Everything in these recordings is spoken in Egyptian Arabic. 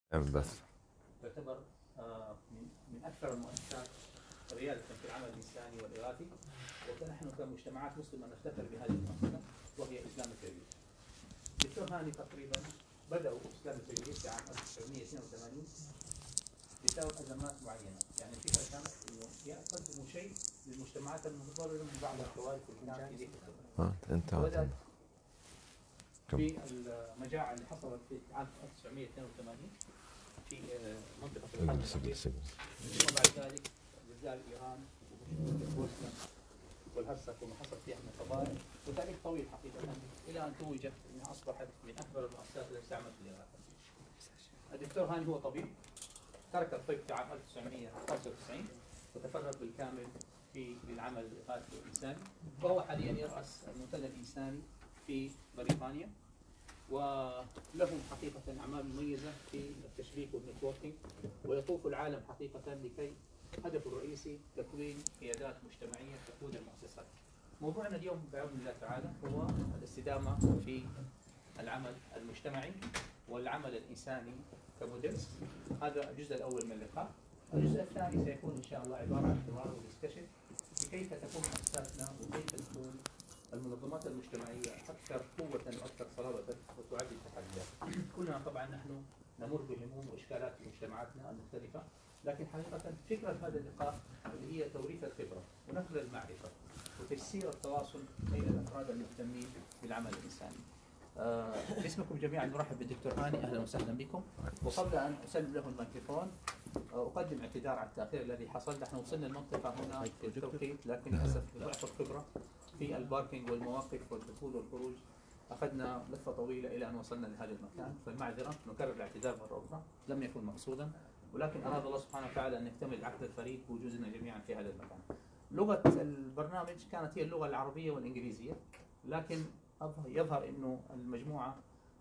بس تعتبر آه، من من اكثر المؤسسات رياده في العمل الانساني والاغاثي ونحن كمجتمعات مسلمه نفتخر بهذه المؤسسه وهي اسلام التربيه. دكتور هاني تقريبا بداوا اسلام التربيه في عام 1982 بسبب ازمات معينه، يعني الفكره كانت انه يقدموا شيء للمجتمعات المتضرره من بعض الطوائف اللي كانت في ذيك الفتره. ها انت وبدات كم؟ في المجاعه اللي حصلت في عام 1982 في آه، منطقه الخليج سجل الأخير. سجل ثم بعد ذلك زلزال ايران وبوسنا والهرسك وما حصل فيها من القضايا وتاريخ طويل حقيقه الى ان توجت انها اصبحت من اكبر المؤسسات التي تعمل في الاغاثه. الدكتور هاني هو طبيب ترك الطب في عام 1995 وتفرغ بالكامل في للعمل الاغاثي الانساني وهو حاليا يراس المنتدى الانساني في بريطانيا ولهم حقيقة أعمال مميزة في التشبيك والنتوركينج ويطوف العالم حقيقة لكي هدفه الرئيسي تكوين قيادات مجتمعية تقود المؤسسات. موضوعنا اليوم بإذن الله تعالى هو الاستدامة في العمل المجتمعي والعمل الإنساني كموديل هذا الجزء الأول من اللقاء. الجزء الثاني سيكون إن شاء الله عبارة عن حوار ودسكشن كيف تكون مؤسساتنا وكيف تكون المنظمات المجتمعية أكثر قوة وأكثر صلابة وتعد التحديات. كلنا طبعا نحن نمر بهموم وإشكالات في مجتمعاتنا المختلفة، لكن حقيقة فكرة هذا اللقاء اللي هي توريث الخبرة ونقل المعرفة وتيسير التواصل بين الأفراد المهتمين بالعمل الإنساني. آه، باسمكم جميعا نرحب بالدكتور هاني اهلا وسهلا بكم وقبل ان اسلم له الميكروفون آه، اقدم اعتذار على التاخير الذي حصل نحن وصلنا المنطقه هنا في التوقيت لكن للاسف ضعف الخبره في الباركينج والمواقف والدخول والخروج اخذنا لفه طويله الى ان وصلنا لهذا المكان فالمعذره نكرر الاعتذار مره اخرى لم يكن مقصودا ولكن اراد الله سبحانه وتعالى ان يكتمل العقد الفريد بوجودنا جميعا في هذا المكان. لغه البرنامج كانت هي اللغه العربيه والانجليزيه لكن أظهر- يظهر انه المجموعه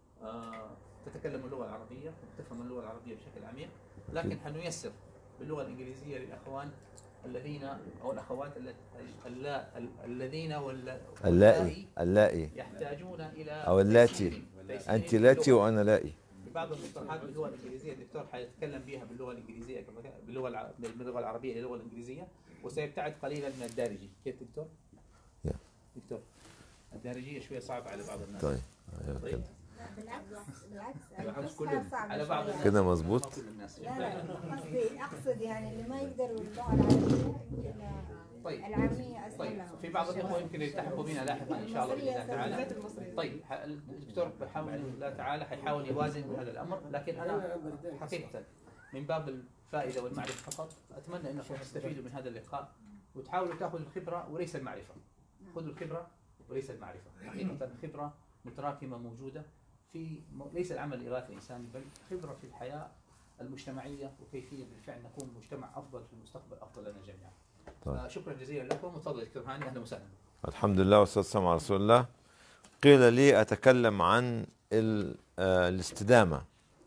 آه، تتكلم اللغه العربيه وتفهم اللغه العربيه بشكل عميق لكن حنيسر باللغه الانجليزيه للاخوان الذين او الاخوات الل- اللا- ال- الذين وال- اللائي اللائي يحتاجون الى أو اللاتي. تيسير- تيسير انت في لاتي اللغة. وانا لائي في بعض المصطلحات باللغه الانجليزيه الدكتور حيتكلم بها باللغه الانجليزيه كما كان- باللغه الع... باللغه العربيه الى اللغه الانجليزيه وسيبتعد قليلا من الدارجي كيف دكتور؟ يا. دكتور الدارجيه شويه صعبه على بعض الناس طيب أيوة طيب. كده بالعكس بالعكس بالعكس الفصحى كل- صعبة على بعض شوية. الناس كده مظبوط ما كل الناس لا لا قصدي اقصد يعني اللي ما يقدروا اللغه العربيه يمكن طيب العاميه اسهل طيب لهم في بعض الاخوه يمكن يلتحقوا بنا لاحقا ان شاء الله باذن الله تعالى طيب ح- الدكتور بحول الله تعالى حيحاول يوازن بهذا الامر لكن انا حقيقه من باب الفائده والمعرفه فقط اتمنى انكم تستفيدوا من هذا اللقاء وتحاولوا تاخذوا الخبره وليس المعرفه خذوا الخبره وليس المعرفه حقيقه الخبره متراكمه موجوده في م- ليس العمل الاغاثي الانساني بل خبره في الحياه المجتمعيه وكيفيه بالفعل نكون مجتمع افضل في المستقبل افضل لنا جميعا. طيب. آه، شكرا جزيلا لكم وتفضل دكتور هاني اهلا وسهلا. الحمد لله والصلاة والسلام على رسول الله قيل لي أتكلم عن ال- آه، الاستدامة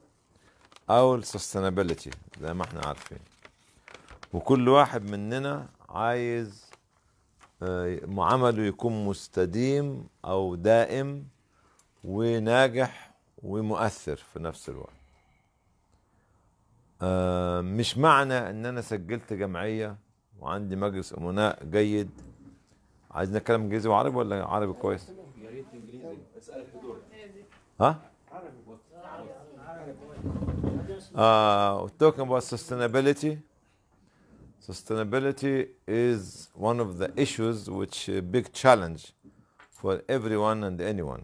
أو السستينابيلتي زي ما احنا عارفين وكل واحد مننا عايز آه، عمله يكون مستديم أو دائم وناجح ومؤثر في نفس الوقت آه، مش معنى ان انا سجلت جمعية وعندي مجلس امناء جيد عايز نتكلم انجليزي وعربي ولا عربي كويس؟ يا ريت انجليزي اسالك بدور ها؟ Uh, talking about sustainability, sustainability is one of the issues which a big challenge for everyone and anyone.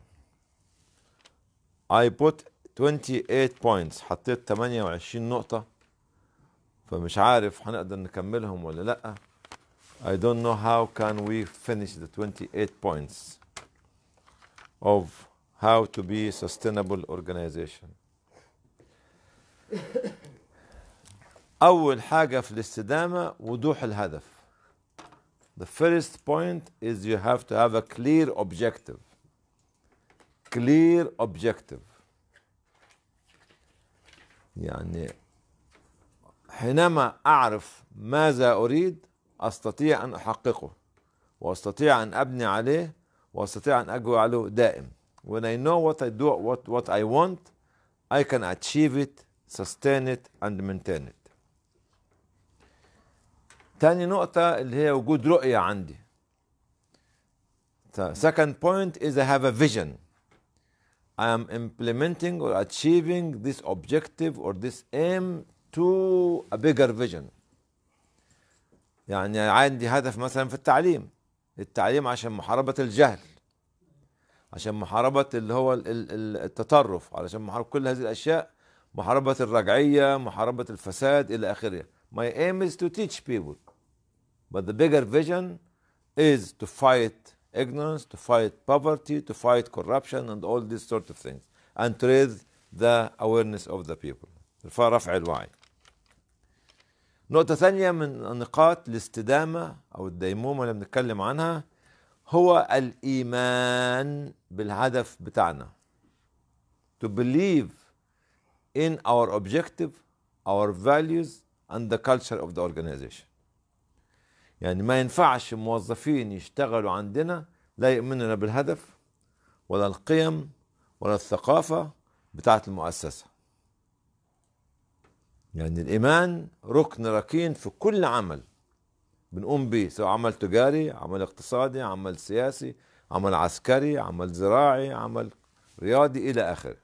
I put 28 points حطيت 28 نقطة فمش عارف هنقدر نكملهم ولا لأ. I don't know how can we finish the 28 points of how to be a sustainable organization. أول حاجة في الاستدامة وضوح الهدف. The first point is you have to have a clear objective. Clear objective. يعني حينما أعرف ماذا أريد أستطيع أن أحققه وأستطيع أن أبني عليه وأستطيع أن أجري عليه دائم. When I know what I do, what, what I want, I can achieve it sustain it and maintain it تاني نقطة اللي هي وجود رؤية عندي So, second point is I have a vision I am implementing or achieving this objective or this aim to a bigger vision يعني عندي هدف مثلا في التعليم التعليم عشان محاربة الجهل عشان محاربة اللي هو ال- ال- ال- التطرف علشان محاربة كل هذه الأشياء محاربة الرجعية محاربة الفساد إلى آخره My aim is to teach people but the bigger vision is to fight ignorance to fight poverty to fight corruption and all these sort of things and to raise the awareness of the people رفع الوعي نقطة ثانية من نقاط الاستدامة أو الديمومة اللي بنتكلم عنها هو الإيمان بالهدف بتاعنا to believe in our objective our values and the culture of the organization يعني ما ينفعش موظفين يشتغلوا عندنا لا يؤمنون لا بالهدف ولا القيم ولا الثقافة بتاعت المؤسسة يعني الإيمان ركن ركين في كل عمل بنقوم به سواء عمل تجاري عمل اقتصادي عمل سياسي عمل عسكري عمل زراعي عمل رياضي إلى آخره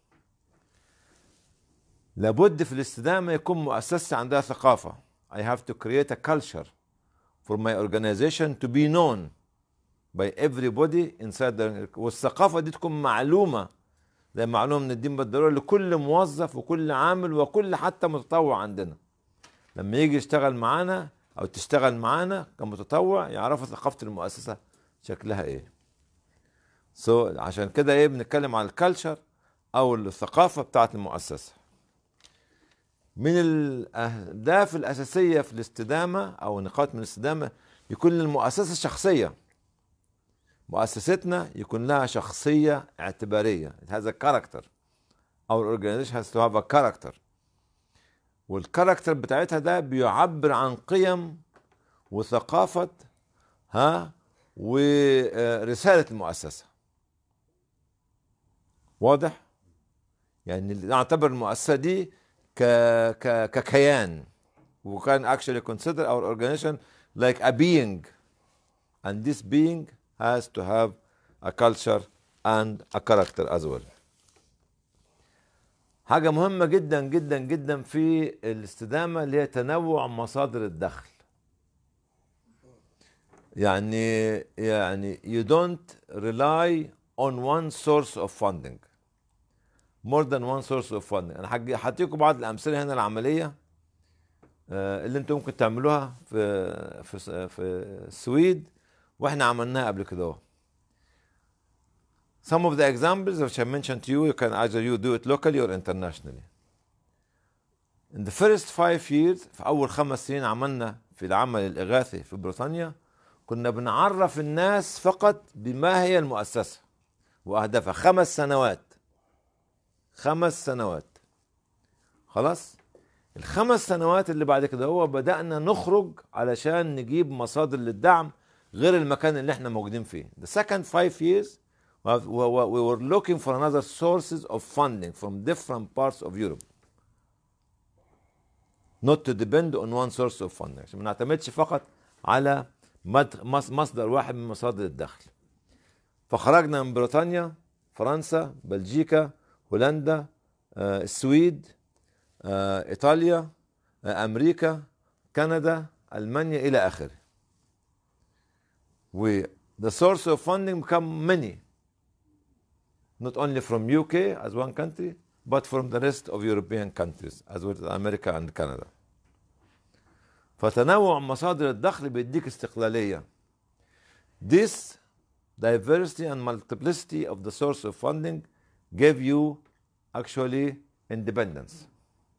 لابد في الاستدامة يكون مؤسستي عندها ثقافة I have to create a culture for my organization to be known by everybody inside the والثقافة دي تكون معلومة زي معلومة من الدين بالضرورة لكل موظف وكل عامل وكل حتى متطوع عندنا لما يجي يشتغل معانا أو تشتغل معانا كمتطوع يعرفوا ثقافة المؤسسة شكلها إيه سو so, عشان كده إيه بنتكلم على الكالتشر أو الثقافة بتاعت المؤسسة من الأهداف الأساسية في الاستدامة أو نقاط من الاستدامة يكون للمؤسسة شخصية مؤسستنا يكون لها شخصية اعتبارية هذا كاركتر أو الأورجانيزيشن has to have a character والكاركتر بتاعتها ده بيعبر عن قيم وثقافة ها ورسالة المؤسسة واضح؟ يعني نعتبر المؤسسة دي ك ك ككيان وكان actually consider our organization like a being and this being has to have a culture and a character as well حاجة مهمة جدا جدا جدا في الاستدامة اللي هي تنوع مصادر الدخل يعني يعني you don't rely on one source of funding more than one source of funding انا هجي- هديكم بعض الامثله هنا العمليه آه، اللي انتم ممكن تعملوها في في في السويد واحنا عملناها قبل كده اهو. Some of the examples which I mentioned to you, you can either you do it locally or internationally. In the first five years في أول خمس سنين عملنا في العمل الإغاثي في بريطانيا كنا بنعرف الناس فقط بما هي المؤسسة وأهدافها خمس سنوات خمس سنوات خلاص الخمس سنوات اللي بعد كده هو بدأنا نخرج علشان نجيب مصادر للدعم غير المكان اللي احنا موجودين فيه the second five years we we- we were looking for another sources of funding from different parts of Europe not to depend on one source of funding عشان ما نعتمدش فقط على مد- مص- مصدر واحد من مصادر الدخل فخرجنا من بريطانيا فرنسا بلجيكا هولندا آه، السويد آه، ايطاليا آه، امريكا كندا المانيا الى اخره و the source of funding become many not only from UK as one country but from the rest of European countries as well as America and Canada فتنوع مصادر الدخل بيديك استقلالية this diversity and multiplicity of the source of funding give you actually independence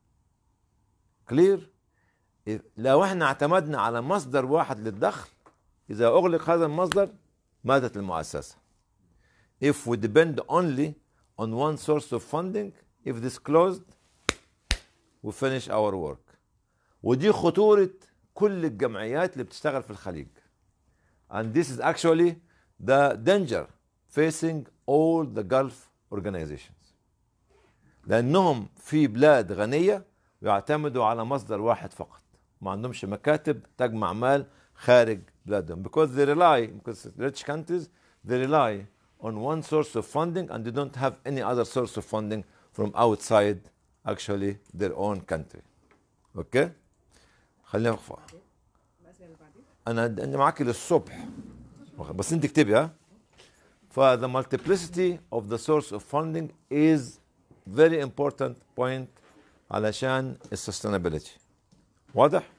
clear إذ- لو احنا اعتمدنا على مصدر واحد للدخل اذا اغلق هذا المصدر ماتت المؤسسه if we depend only on one source of funding if this closed we finish our work ودي خطوره كل الجمعيات اللي بتشتغل في الخليج and this is actually the danger facing all the Gulf organizations لانهم في بلاد غنيه ويعتمدوا على مصدر واحد فقط ما عندهمش مكاتب تجمع مال خارج بلادهم because they rely because rich countries they rely on one source of funding and they don't have any other source of funding from outside actually their own country اوكي خلينا نقف انا انا معاك للصبح بس انت اكتبي ها ف the multiplicity of the source of funding is very important point علشان السستينابيلتي واضح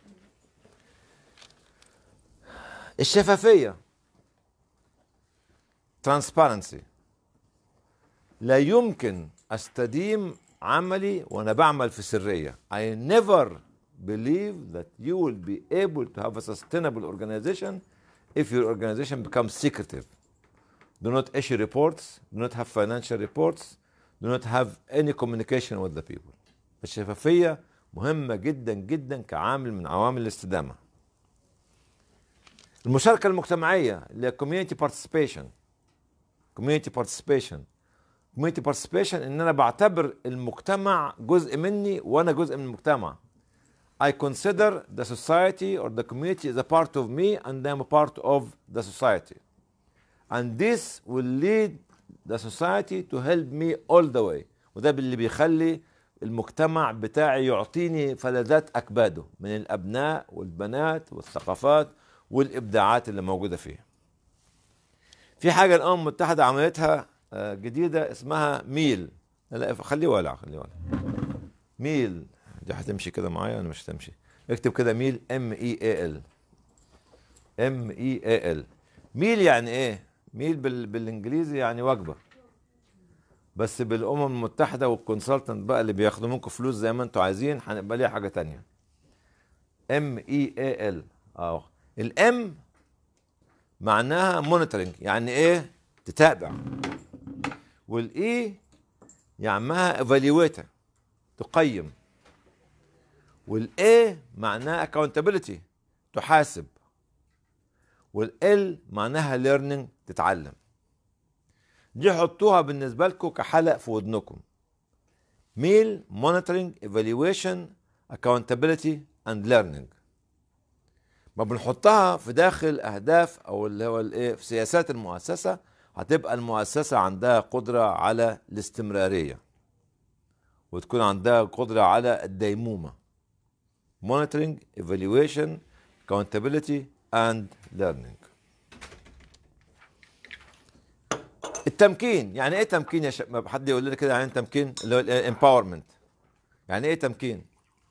الشفافية transparency لا يمكن استديم عملي وانا بعمل في سرية I never believe that you will be able to have a sustainable organization if your organization becomes secretive do not issue reports do not have financial reports do not have any communication with the people الشفافية مهمة جدا جدا كعامل من عوامل الاستدامة المشاركة المجتمعية اللي هي community participation community participation community participation ان انا بعتبر المجتمع جزء مني وانا جزء من المجتمع I consider the society or the community as a part of me and I'm a part of the society and this will lead the society to help me all the way وده اللي بيخلي المجتمع بتاعي يعطيني فلذات أكباده من الأبناء والبنات والثقافات والإبداعات اللي موجودة فيه في حاجة الأمم المتحدة عملتها آه، جديدة اسمها ميل لا خليه ولع خليه ولع ميل دي هتمشي كده معايا ولا مش هتمشي اكتب كده ميل ام اي اي ال ام اي اي ال ميل يعني ايه ميل بال... بالانجليزي يعني وجبه بس بالامم المتحده والكونسلتنت بقى اللي بياخدوا منكم فلوس زي ما انتوا عايزين هنبقى ليها حاجه تانية ام اي اي ال اه الام معناها مونيتورنج يعني ايه تتابع والاي يعمها ايفالويتر تقيم والاي معناها accountability تحاسب والال معناها learning تتعلم دي حطوها بالنسبه لكم كحلق في ودنكم ميل مونيتورنج ايفالويشن accountability and learning ما بنحطها في داخل اهداف او اللي هو الايه في سياسات المؤسسه هتبقى المؤسسه عندها قدره على الاستمراريه وتكون عندها قدره على الديمومه monitoring evaluation accountability and learning التمكين يعني ايه تمكين يا شباب حد يقول لنا كده يعني إيه تمكين اللي هو الامباورمنت يعني ايه تمكين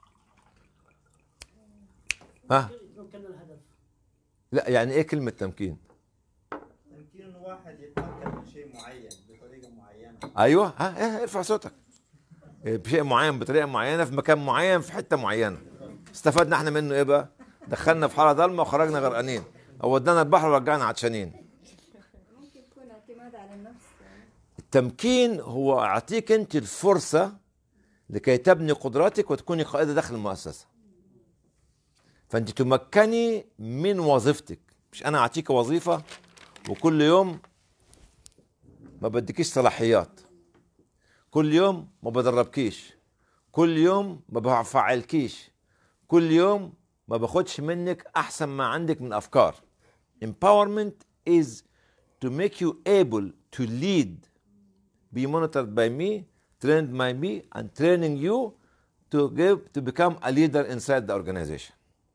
ها يمكن الهدف لا يعني ايه كلمه تمكين تمكين إن واحد يتمكن من شيء معين بطريقه معينه ايوه ها إيه ارفع صوتك إيه، بشيء معين بطريقه معينه في مكان معين في حته معينه استفدنا احنا منه ايه بقى دخلنا في حاره ضلمه وخرجنا غرقانين او ودانا البحر ورجعنا عطشانين ممكن يكون اعتماد على النفس يعني. التمكين هو اعطيك انت الفرصه لكي تبني قدراتك وتكوني قائده داخل المؤسسه فانت تمكني من وظيفتك مش انا اعطيك وظيفه وكل يوم ما بديكيش صلاحيات كل يوم ما بدربكيش كل يوم ما بفعلكيش كل يوم ما باخدش منك احسن ما عندك من افكار empowerment is to make you able to lead be monitored by me trained by me and training you to give to become a leader inside the organization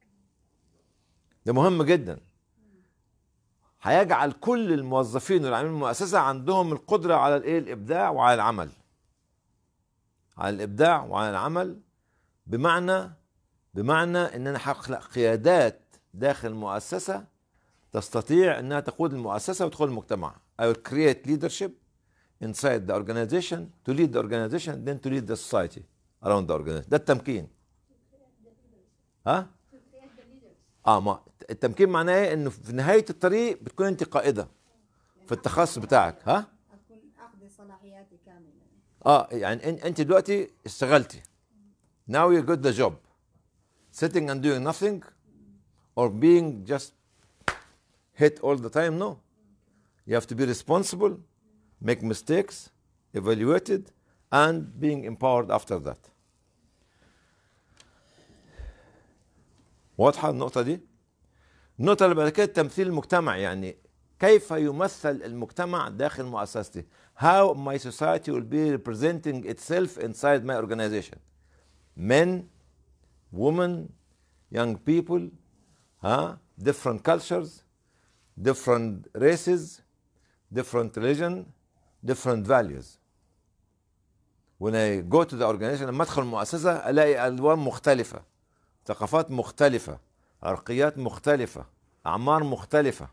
ده مهم جدا هيجعل كل الموظفين والعاملين المؤسسة عندهم القدرة على الايه الابداع وعلى العمل على الابداع وعلى العمل بمعنى بمعنى ان انا هخلق قيادات داخل المؤسسة تستطيع انها تقود المؤسسة وتدخل المجتمع I will create leadership inside the organization to lead the organization then to lead the society around the organization ده التمكين ها اه ما التمكين معناه ايه انه في نهايه الطريق بتكون انت قائده في التخصص بتاعك ها اكون اخذ صلاحياتي كامله اه يعني إن- انت دلوقتي اشتغلتي now you got the job sitting and doing nothing or being just hit all the time no you have to be responsible make mistakes evaluated and being empowered after that واضحة النقطة دي؟ النقطة اللي بعد كده التمثيل المجتمعي يعني كيف يمثل المجتمع داخل مؤسستي how my society will be representing itself inside my organization men women young people huh? different cultures different races different religion different values when I go to the organization لما ادخل المؤسسة الاقي الوان مختلفة ثقافات مختلفة عرقيات مختلفة اعمار مختلفة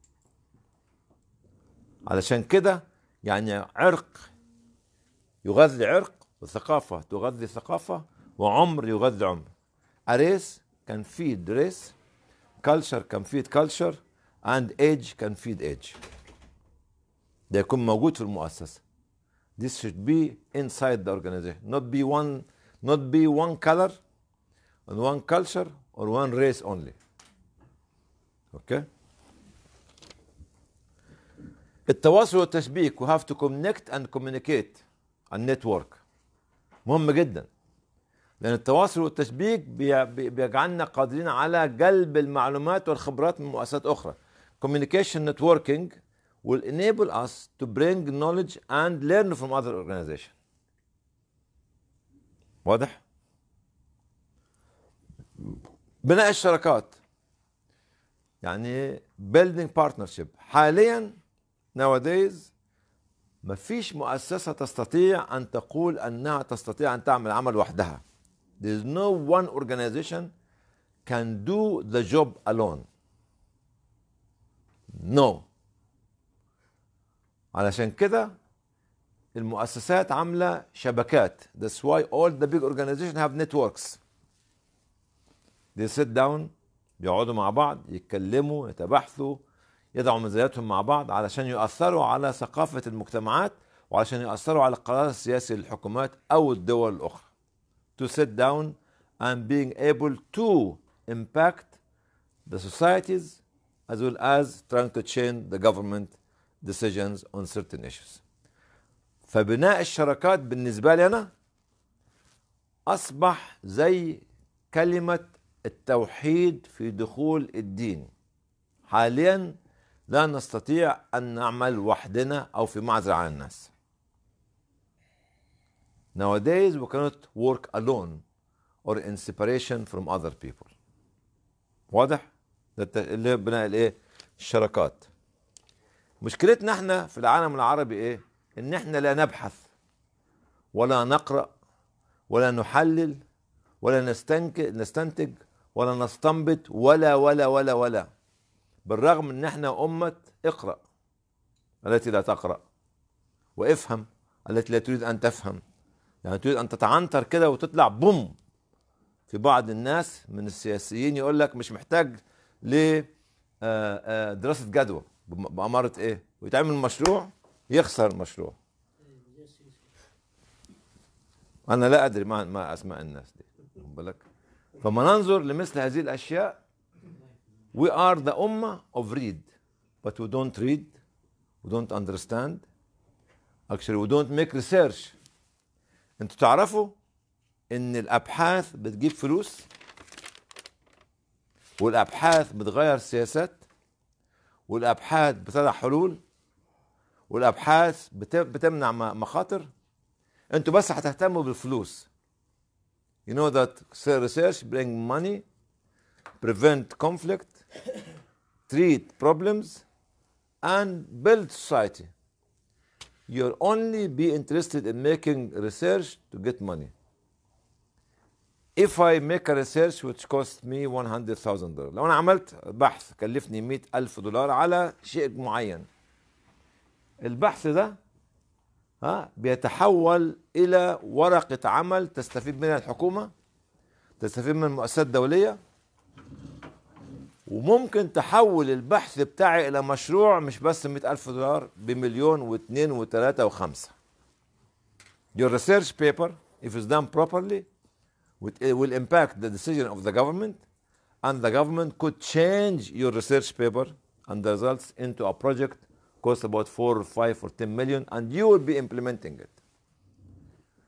علشان كده يعني عرق يغذي عرق وثقافة تغذي ثقافة وعمر يغذي عمر A race can feed race culture can feed culture and age can feed age ده يكون موجود في المؤسسة This should be inside the organization not be one not be one color and one culture or one race only okay التواصل والتشبيك we have to connect and communicate and network مهم جدا لان التواصل والتشبيك بي- بي- بيجعلنا قادرين على جلب المعلومات والخبرات من مؤسسات اخرى communication networking will enable us to bring knowledge and learn from other organization واضح بناء الشراكات يعني building partnership حاليا nowadays ما فيش مؤسسة تستطيع أن تقول أنها تستطيع أن تعمل عمل وحدها. There is no one organization can do the job alone. No. علشان كده المؤسسات عاملة شبكات. That's why all the big organizations have networks. They sit down بيقعدوا مع بعض يتكلموا يتباحثوا يضعوا مزاياتهم مع بعض علشان يؤثروا على ثقافة المجتمعات وعشان يؤثروا على القرار السياسي للحكومات أو الدول الأخرى. To sit down and being able to impact the societies as well as trying to change the government decisions on certain issues. فبناء الشراكات بالنسبة لي أنا أصبح زي كلمة التوحيد في دخول الدين. حاليا لا نستطيع أن نعمل وحدنا أو في معزل عن الناس. Nowadays we cannot work alone or in separation from other people. واضح؟ ده الت- اللي هي بناء الايه؟ الشراكات. مشكلتنا احنا في العالم العربي ايه؟ ان احنا لا نبحث ولا نقرأ ولا نحلل ولا نستنتج نستنتج ولا نستنبط ولا ولا ولا ولا بالرغم ان احنا امه اقرا التي لا تقرا وافهم التي لا تريد ان تفهم يعني تريد ان تتعنتر كده وتطلع بوم في بعض الناس من السياسيين يقول لك مش محتاج ل آه، آه، دراسه جدوى بم- بأمارة ايه ويتعمل مشروع يخسر المشروع انا لا ادري ما ما اسماء الناس دي واخد بالك فما ننظر لمثل هذه الاشياء we are the ummah of read but we don't read we don't understand actually we don't make research انتوا تعرفوا ان الابحاث بتجيب فلوس والابحاث بتغير سياسات والابحاث بتضع حلول والابحاث بت- بتمنع م- مخاطر انتوا بس هتهتموا بالفلوس you know that research bring money prevent conflict treat problems and build society you'll only be interested in making research to get money if I make a research which cost me 100,000 دولار لو انا عملت بحث كلفني 100,000 دولار على شيء معين البحث ده ها بيتحول الى ورقه عمل تستفيد منها الحكومه تستفيد من المؤسسات الدوليه وممكن تحول البحث بتاعي الى مشروع مش بس 100 ألف دولار بمليون واثنين وثلاثة وخمسة Your research paper if it's done properly it will impact the decision of the government and the government could change your research paper and the results into a project cost about 4 or 5 or 10 million and you will be implementing it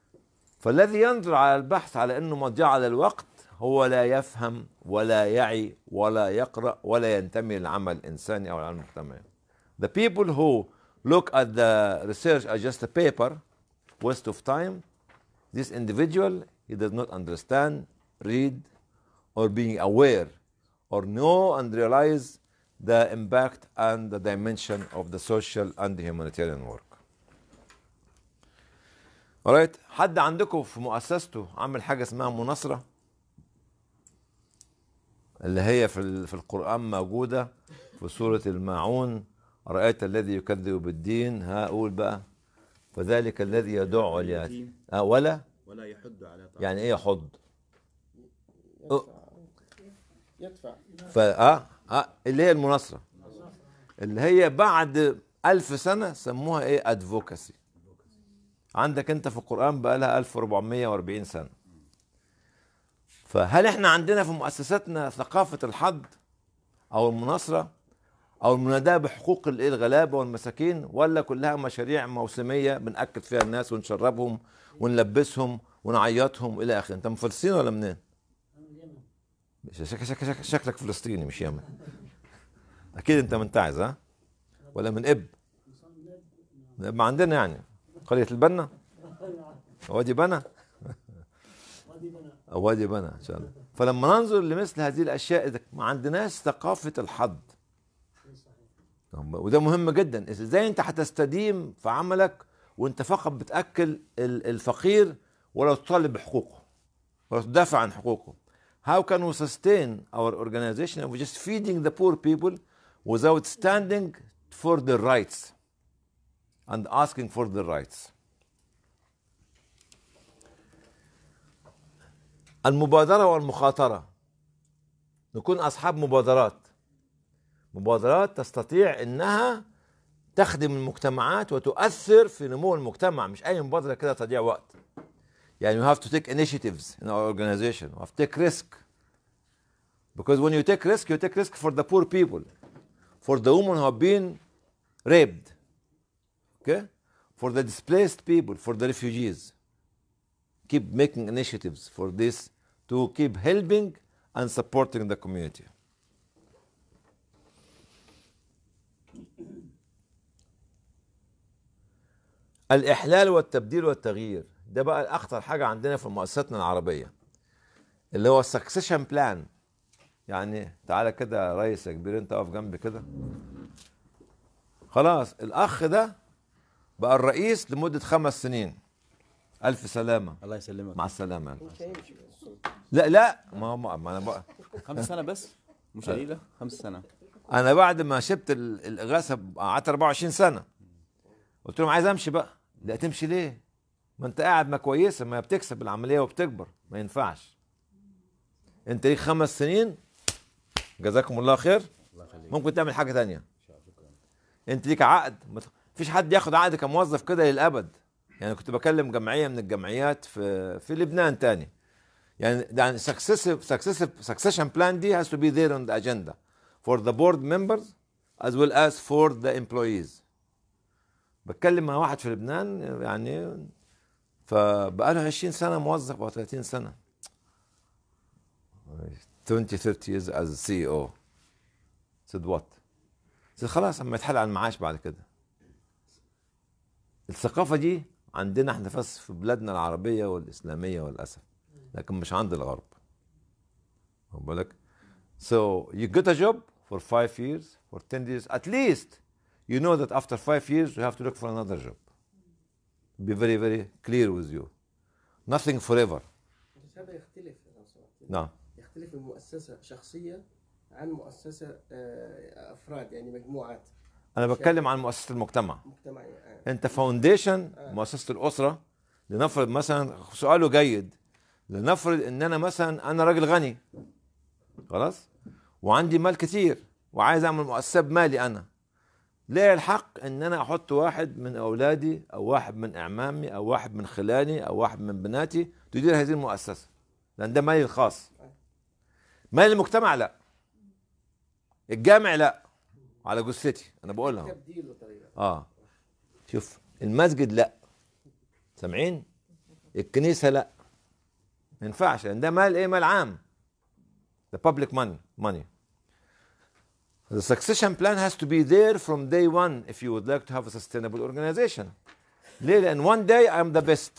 فالذي ينظر على البحث على انه مضيعه للوقت هو لا يفهم ولا يعي ولا يقرا ولا ينتمي للعمل الانساني او العمل المجتمعي. The people who look at the research as just a paper, waste of time, this individual he does not understand, read, or being aware, or know and realize the impact and the dimension of the social and the humanitarian work. Alright حد عندكم في مؤسسته عمل حاجة اسمها مناصرة اللي هي في ال- في القرآن موجودة في سورة الماعون رأيت الذي يكذب بالدين ها أقول بقى فذلك الذي يدع اليتيم آه ولا ولا يحد على طعام يعني ايه يحض أه. يدفع فاه اه اللي هي المناصره اللي هي بعد ألف سنة سموها ايه ادفوكاسي عندك انت في القرآن بقى لها 1440 سنة فهل احنا عندنا في مؤسساتنا ثقافة الحض او المناصرة او المناداة بحقوق الايه الغلابة والمساكين ولا كلها مشاريع موسمية بنأكد فيها الناس ونشربهم ونلبسهم ونعيطهم الى اخره انت من فلسطين ولا منين؟ شك شك شك شكلك فلسطيني مش يمن اكيد انت من تعز ها ولا من اب من اب عندنا يعني قريه البنا وادي بنا أو وادي بنا ان شاء الله فلما ننظر لمثل هذه الاشياء إذا ما عندناش ثقافه الحض وده مهم جدا ازاي انت هتستديم في عملك وانت فقط بتاكل ال- الفقير ولا تطالب بحقوقه ولا تدافع عن حقوقه how can we sustain our organization if we're just feeding the poor people without standing for their rights and asking for their rights المبادرة والمخاطرة نكون أصحاب مبادرات مبادرات تستطيع أنها تخدم المجتمعات وتؤثر في نمو المجتمع مش أي مبادرة كده تضيع وقت يعني you have to take initiatives in our organization you have to take risk because when you take risk you take risk for the poor people for the women who have been raped okay for the displaced people for the refugees keep making initiatives for this to keep helping and supporting the community الإحلال والتبديل والتغيير ده بقى أخطر حاجة عندنا في مؤسساتنا العربية اللي هو السكسيشن بلان يعني تعالى كده يا ريس يا كبير انت اقف جنبي كده خلاص الأخ ده بقى الرئيس لمدة خمس سنين ألف سلامة الله يسلمك مع السلامة مش هيمشي بالسلطة لا لا ما ما ما أنا بقى خمس سنة بس مش قليلة خمس سنة أنا بعد ما شبت ال- الإغاثة قعدت 24 سنة قلت لهم عايز أمشي بقى لا تمشي ليه؟ ما أنت قاعد ما كويسة ما بتكسب العملية وبتكبر ما ينفعش أنت ليك خمس سنين جزاكم الله خير الله يخليك ممكن تعمل حاجة تانية انت ليك عقد ما ت- مفيش حد ياخد عقد كموظف كده للابد يعني كنت بكلم جمعيه من الجمعيات في في لبنان تاني يعني يعني successive successive succession plan دي has to be there on the agenda for the board members as well as for the employees بتكلم مع واحد في لبنان يعني فبقى له 20 سنه موظف او 30 سنه 20 30 years as a CEO said what said خلاص اما يتحل على المعاش بعد كده الثقافة دي عندنا احنا بس في بلادنا العربية والإسلامية والأسف لكن مش عند الغرب واخد بالك so you get a job for five years for 10 years at least you know that after five years you have to look for another job be very very clear with you nothing forever بس هذا يختلف لو سمحت. نعم يختلف المؤسسة شخصية عن مؤسسة آه، أفراد يعني مجموعات أنا بتكلم عن مؤسسة المجتمع مجتمعية آه. انت فاونديشن مؤسسه الاسره لنفرض مثلا سؤاله جيد لنفرض ان انا مثلا انا راجل غني خلاص وعندي مال كتير وعايز اعمل مؤسسه بمالي انا ليه الحق ان انا احط واحد من اولادي او واحد من اعمامي او واحد من خلاني او واحد من بناتي تدير هذه المؤسسه لان ده مالي الخاص مال المجتمع لا الجامع لا على جثتي انا بقولها تبديل وتغيير اه شوف المسجد لا سامعين الكنيسه لا ما ينفعش لان ده مال ايه مال عام the public money money the succession plan has to be there from day one if you would like to have a sustainable organization ليه لان one day I'm the best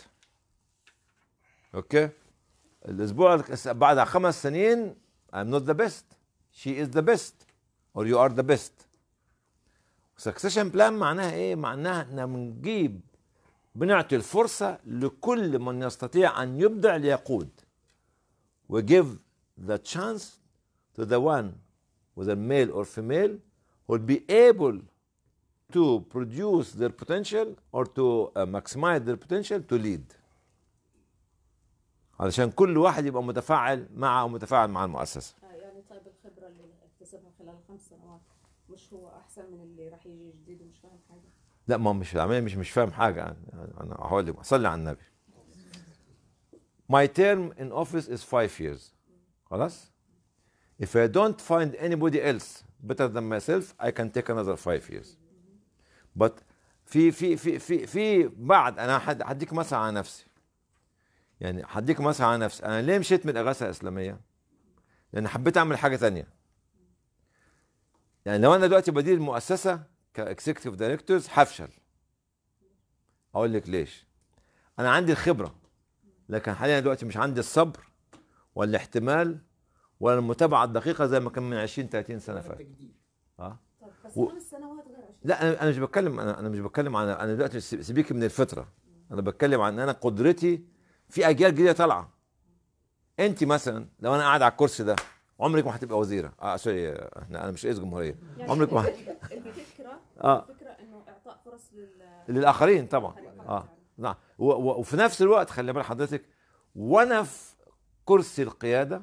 اوكي الاسبوع الك- بعد خمس سنين I'm not the best she is the best or you are the best succession plan معناها ايه معناها ان بنجيب بنعطي الفرصة لكل من يستطيع أن يبدع ليقود we give the chance to the one whether male or female who will be able to produce their potential or to uh, maximize their potential to lead علشان كل واحد يبقى متفاعل مع ومتفاعل مع المؤسسة آه، يعني طيب الخبرة اللي اكتسبها خلال الخمس سنوات مش هو أحسن من اللي راح يجي جديد ومش فاهم حاجة لا ما هو مش العملية مش مش فاهم حاجة يعني أنا هقول لك صلي على النبي My term in office is five years خلاص If I don't find anybody else better than myself I can take another five years But في في في في في بعد أنا حد- هديك مثل على نفسي يعني هديك مثل على نفسي أنا ليه مشيت من الإغاثة الإسلامية؟ لأن حبيت أعمل حاجة تانية يعني لو أنا دلوقتي بدير مؤسسة كاكزيكتيف دايركتورز هفشل اقول لك ليش انا عندي الخبره لكن حاليا دلوقتي مش عندي الصبر ولا الاحتمال ولا المتابعه الدقيقه زي ما كان من 20 30 سنه فاتت تجديد اه طيب بس و- خمس سنوات غير عشان لا انا انا مش بتكلم انا انا مش بتكلم عن انا دلوقتي سي- سيبيكي من الفطره انا بتكلم عن ان انا قدرتي في اجيال جديده طالعه انت مثلا لو انا قاعد على الكرسي ده عمرك ما هتبقى وزيره اه سوري آه، احنا انا مش رئيس جمهوريه يعني عمرك ما الفكرة اه الفكرة إنه إعطاء فرص لل للاخرين طبعا اه نعم و- و- وفي نفس الوقت خلي بال حضرتك وانا في كرسي القياده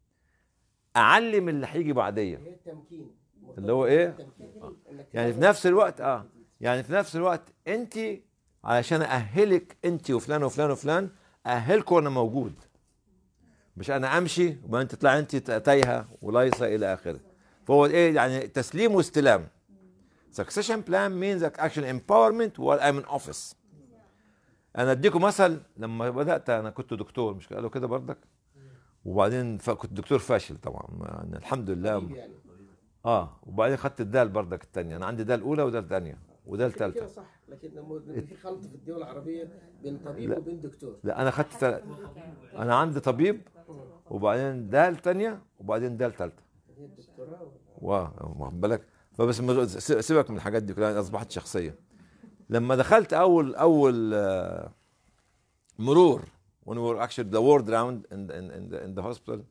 اعلم اللي هيجي بعديه هي التمكين اللي هو إيه؟ التمكين. إنك يعني في تعرف نفس الوقت اه يعني في نفس الوقت انت علشان اهلك انت وفلان وفلان وفلان اهلكم وانا موجود مش انا امشي وبعدين تطلع انت تايهه ولايصه الى اخره فهو ايه يعني تسليم واستلام succession plan means like action empowerment while I'm in office انا اديكم مثل لما بدات انا كنت دكتور مش قالوا كده بردك وبعدين ف- كنت دكتور فاشل طبعا يعني الحمد لله طبيب يعني اه وبعدين خدت الدال بردك الثانيه انا عندي دال اولى ودال ثانيه ودال كده ثالثه صح لكن لما في خلط في الدول العربيه بين طبيب لا. وبين دكتور لا انا خدت تل... انا عندي طبيب وبعدين دال ثانيه وبعدين دال ثالثه هي الدكتوراه واو واخد بالك فبس مز- س- سيبك من الحاجات دي كلها اصبحت شخصيه لما دخلت اول اول آه، مرور when we were actually the ward round in the, in, in the, in the hospital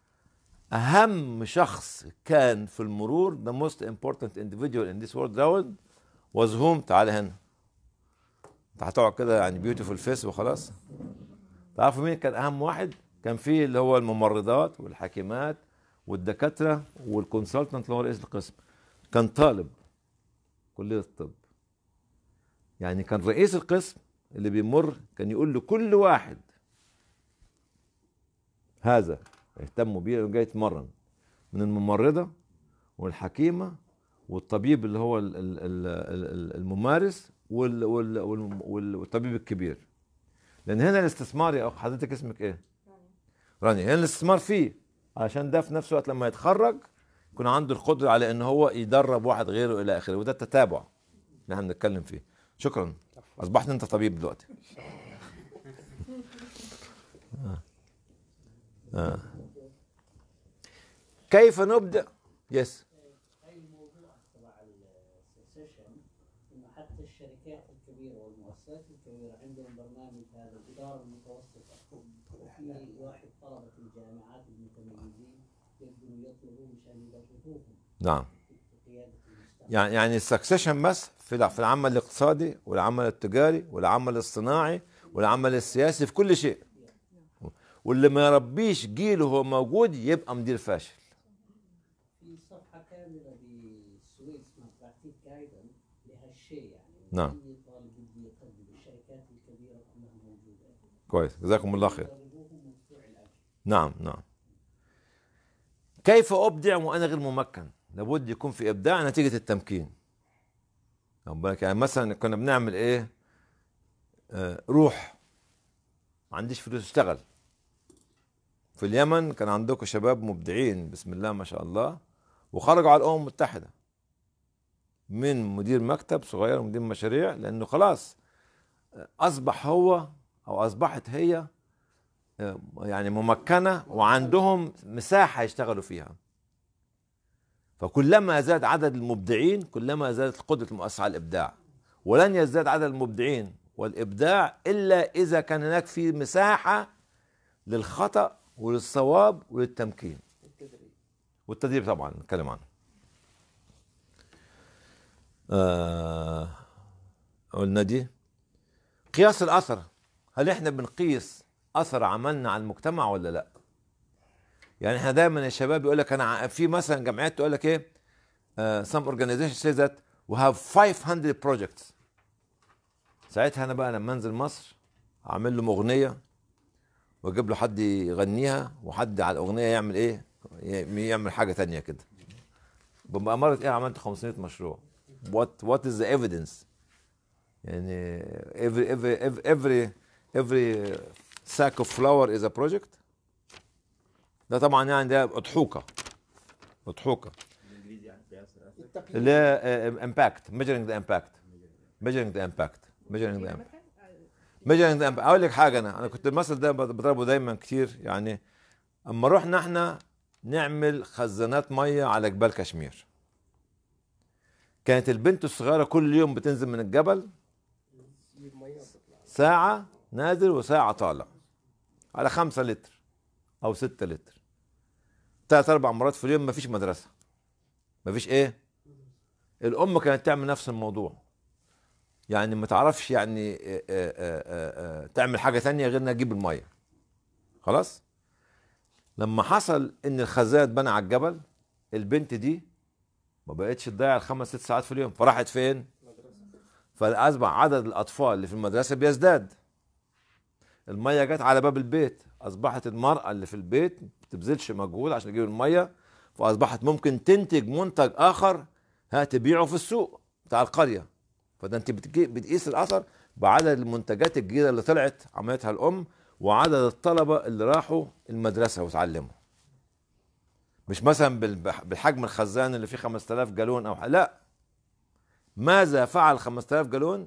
اهم شخص كان في المرور the most important individual in this world round was whom تعال هنا انت هتقعد كده يعني بيوتيفول فيس وخلاص تعرفوا مين كان اهم واحد كان فيه اللي هو الممرضات والحكيمات والدكاتره والكونسلتنت اللي هو رئيس القسم كان طالب كليه الطب يعني كان رئيس القسم اللي بيمر كان يقول لكل واحد هذا اهتموا بيه جاي يتمرن من الممرضه والحكيمه والطبيب اللي هو ال- ال- ال- ال- الممارس وال- وال- وال- وال- والطبيب الكبير لان هنا الاستثمار يا اخ حضرتك اسمك ايه؟ رانيا هنا الاستثمار فيه عشان ده في نفس الوقت لما يتخرج يكون عنده القدره على ان هو يدرب واحد غيره الى اخره وده التتابع اللي احنا بنتكلم فيه شكرا اصبحت انت طبيب دلوقتي آه. آه. كيف نبدا يس هاي الموضوع تبع السيشن انه حتى الشركات الكبيره والمؤسسات الكبيره عندهم برنامج هذا الاداره المتوسطه وفي واحد طلبه الجامعات المتميزين يقدروا يطلبوا مشان يدربوهم نعم في قياده المستقبل يعني يعني السكسيشن بس في الع- في العمل الاقتصادي والعمل التجاري والعمل الصناعي والعمل السياسي في كل شيء واللي ما يربيش جيله وهو موجود يبقى مدير فاشل في صفحه كامله بالسويد اسمها براكتيك جايدن لهالشيء يعني نعم. اي طالب بده يقدم الشركات الكبيره كلها موجوده كويس جزاكم الله خير يدربوهم مدفوع الاجر نعم نعم كيف ابدع وانا غير ممكن لابد يكون في ابداع نتيجه التمكين واخد بالك؟ يعني مثلا كنا بنعمل ايه آه روح ما عنديش فلوس اشتغل في اليمن كان عندكم شباب مبدعين بسم الله ما شاء الله وخرجوا على الامم المتحده من مدير مكتب صغير ومدير مشاريع لانه خلاص اصبح هو او اصبحت هي آه، يعني ممكنه وعندهم مساحه يشتغلوا فيها فكلما زاد عدد المبدعين كلما زادت قدره المؤسسه على الابداع ولن يزداد عدد المبدعين والابداع الا اذا كان هناك في مساحه للخطا وللصواب وللتمكين التدريب والتدريب طبعا نتكلم عنه آه قلنا دي قياس الاثر هل احنا بنقيس اثر عملنا على المجتمع ولا لا يعني احنا دايما الشباب يقول لك انا ع- في مثلا جمعيات تقول لك ايه uh, some organization says that we have 500 projects ساعتها انا بقى لما انزل مصر اعمل له اغنيه واجيب له حد يغنيها وحد على الاغنيه يعمل ايه ي- يعمل حاجه تانية كده ببقى مرة ايه عملت 500 مشروع what what is the evidence يعني every every every every, every sack of flour is a project ده طبعا يعني ده اضحوكه اضحوكه بالانجليزي يعني قياس الاثر التقييم اللي هي امباكت measuring the impact measuring the impact measuring the impact measuring the impact اقول لك حاجه انا انا كنت المثل ده بضربه دايما كتير يعني اما رحنا احنا نعمل خزانات ميه على جبال كشمير كانت البنت الصغيره كل يوم بتنزل من الجبل تجيب ميه وتطلع ساعة نازل وساعة طالع على خمسة لتر أو ستة لتر ثلاث أربع مرات في اليوم مفيش مدرسة مفيش إيه الأم كانت تعمل نفس الموضوع يعني ما تعرفش يعني آه، آه، آه، آه، تعمل حاجة تانية غير إنها تجيب المية خلاص لما حصل إن الخزان اتبنى على الجبل البنت دي ما بقتش تضيع الخمس ست ساعات في اليوم فراحت فين؟ فاصبح عدد الاطفال اللي في المدرسه بيزداد الميه جت على باب البيت اصبحت المراه اللي في البيت ما بتبذلش مجهود عشان تجيب الميه فاصبحت ممكن تنتج منتج اخر ها تبيعه في السوق بتاع القريه فده انت بتجي- بتقيس الاثر بعدد المنتجات الجديده اللي طلعت عملتها الام وعدد الطلبه اللي راحوا المدرسه وتعلموا مش مثلا بالبح- بالحجم الخزان اللي فيه 5000 جالون او ح- لا ماذا فعل 5000 جالون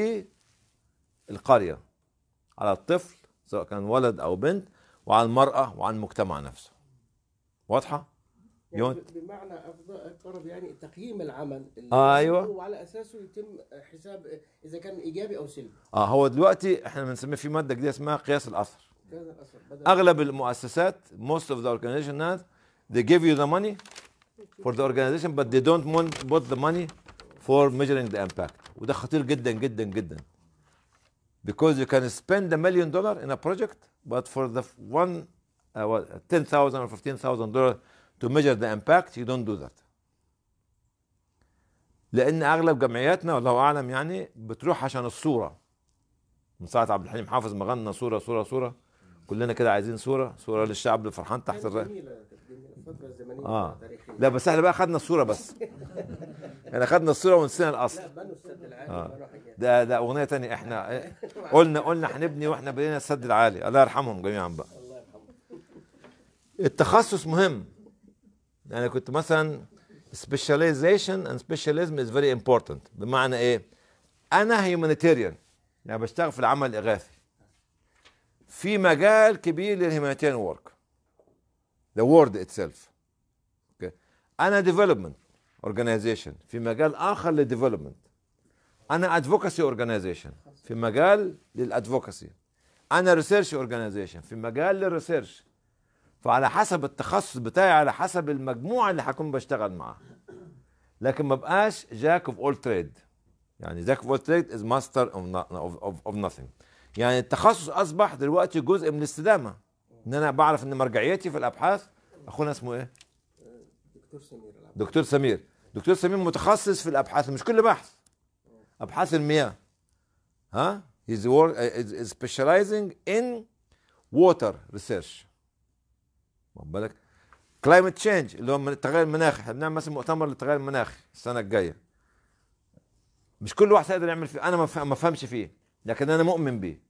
للقريه على الطفل سواء كان ولد او بنت وعلى المراه وعلى المجتمع نفسه واضحه يعني يون- ب- بمعنى افضل قرب يعني تقييم العمل اللي آه، أيوة. وعلى اساسه يتم حساب اذا كان ايجابي او سلبي اه هو دلوقتي احنا بنسميه في ماده جديده اسمها قياس الاثر هذا الاثر بدل اغلب المؤسسات most of the organization now they give you the money for the organization but they don't mon- put the money for measuring the impact وده خطير جدا جدا جدا because you can spend a million dollar in a project but for the one uh, what, 10,000 or 15,000 dollar to measure the impact you don't do that لان اغلب جمعياتنا والله اعلم يعني بتروح عشان الصوره من ساعه عبد الحليم حافظ ما غنى صوره صوره صوره كلنا كده عايزين صوره صوره للشعب اللي فرحان تحت الرايه جميله جميلة. الفتره الزمنيه آه. التاريخيه لا بس احنا بقى خدنا الصوره بس احنا خدنا الصوره ونسينا الاصل لا بنوا السد العالي آه. بنوا حاجات ده ده اغنيه تانية احنا قلنا قلنا هنبني واحنا بنينا السد العالي الله يرحمهم جميعا بقى الله يرحمه التخصص مهم يعني كنت مثلا specialization and specialism is very important بمعنى ايه انا humanitarian يعني بشتغل في العمل الاغاثي في مجال كبير للهيومانيتيريان ورك the word itself okay. انا development organization في مجال اخر للديفلوبمنت انا advocacy organization في مجال للادفوكاسي انا ريسيرش organization في مجال للريسيرش فعلى حسب التخصص بتاعي على حسب المجموعه اللي هكون بشتغل معاها لكن ما بقاش جاك اوف اول تريد يعني جاك اوف اول تريد از ماستر اوف nothing يعني التخصص اصبح دلوقتي جزء من الاستدامه ان انا بعرف ان مرجعيتي في الابحاث اخونا اسمه ايه دكتور سمير العبد دكتور سمير دكتور سمير متخصص في الابحاث مش كل بحث ابحاث المياه ها he's work is is specializing in water research واخد بالك كلايمت تشينج اللي هو من التغير المناخي احنا بنعمل مثلا مؤتمر للتغير المناخي السنه الجايه مش كل واحد يقدر يعمل فيه انا ما فهم- ما فهمش فيه لكن انا مؤمن بيه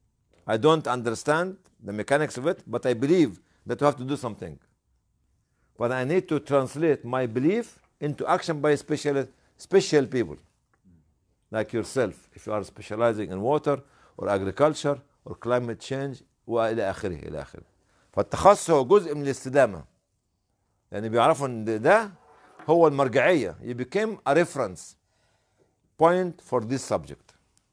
I don't understand the mechanics of it, but I believe that you have to do something. But I need to translate my belief into action by special, special people, like yourself, if you are specializing in water or agriculture or climate change والى اخره الى اخره. فالتخصص هو جزء من الاستدامه. يعني بيعرفوا ان ده هو المرجعيه. You became a reference point for this subject.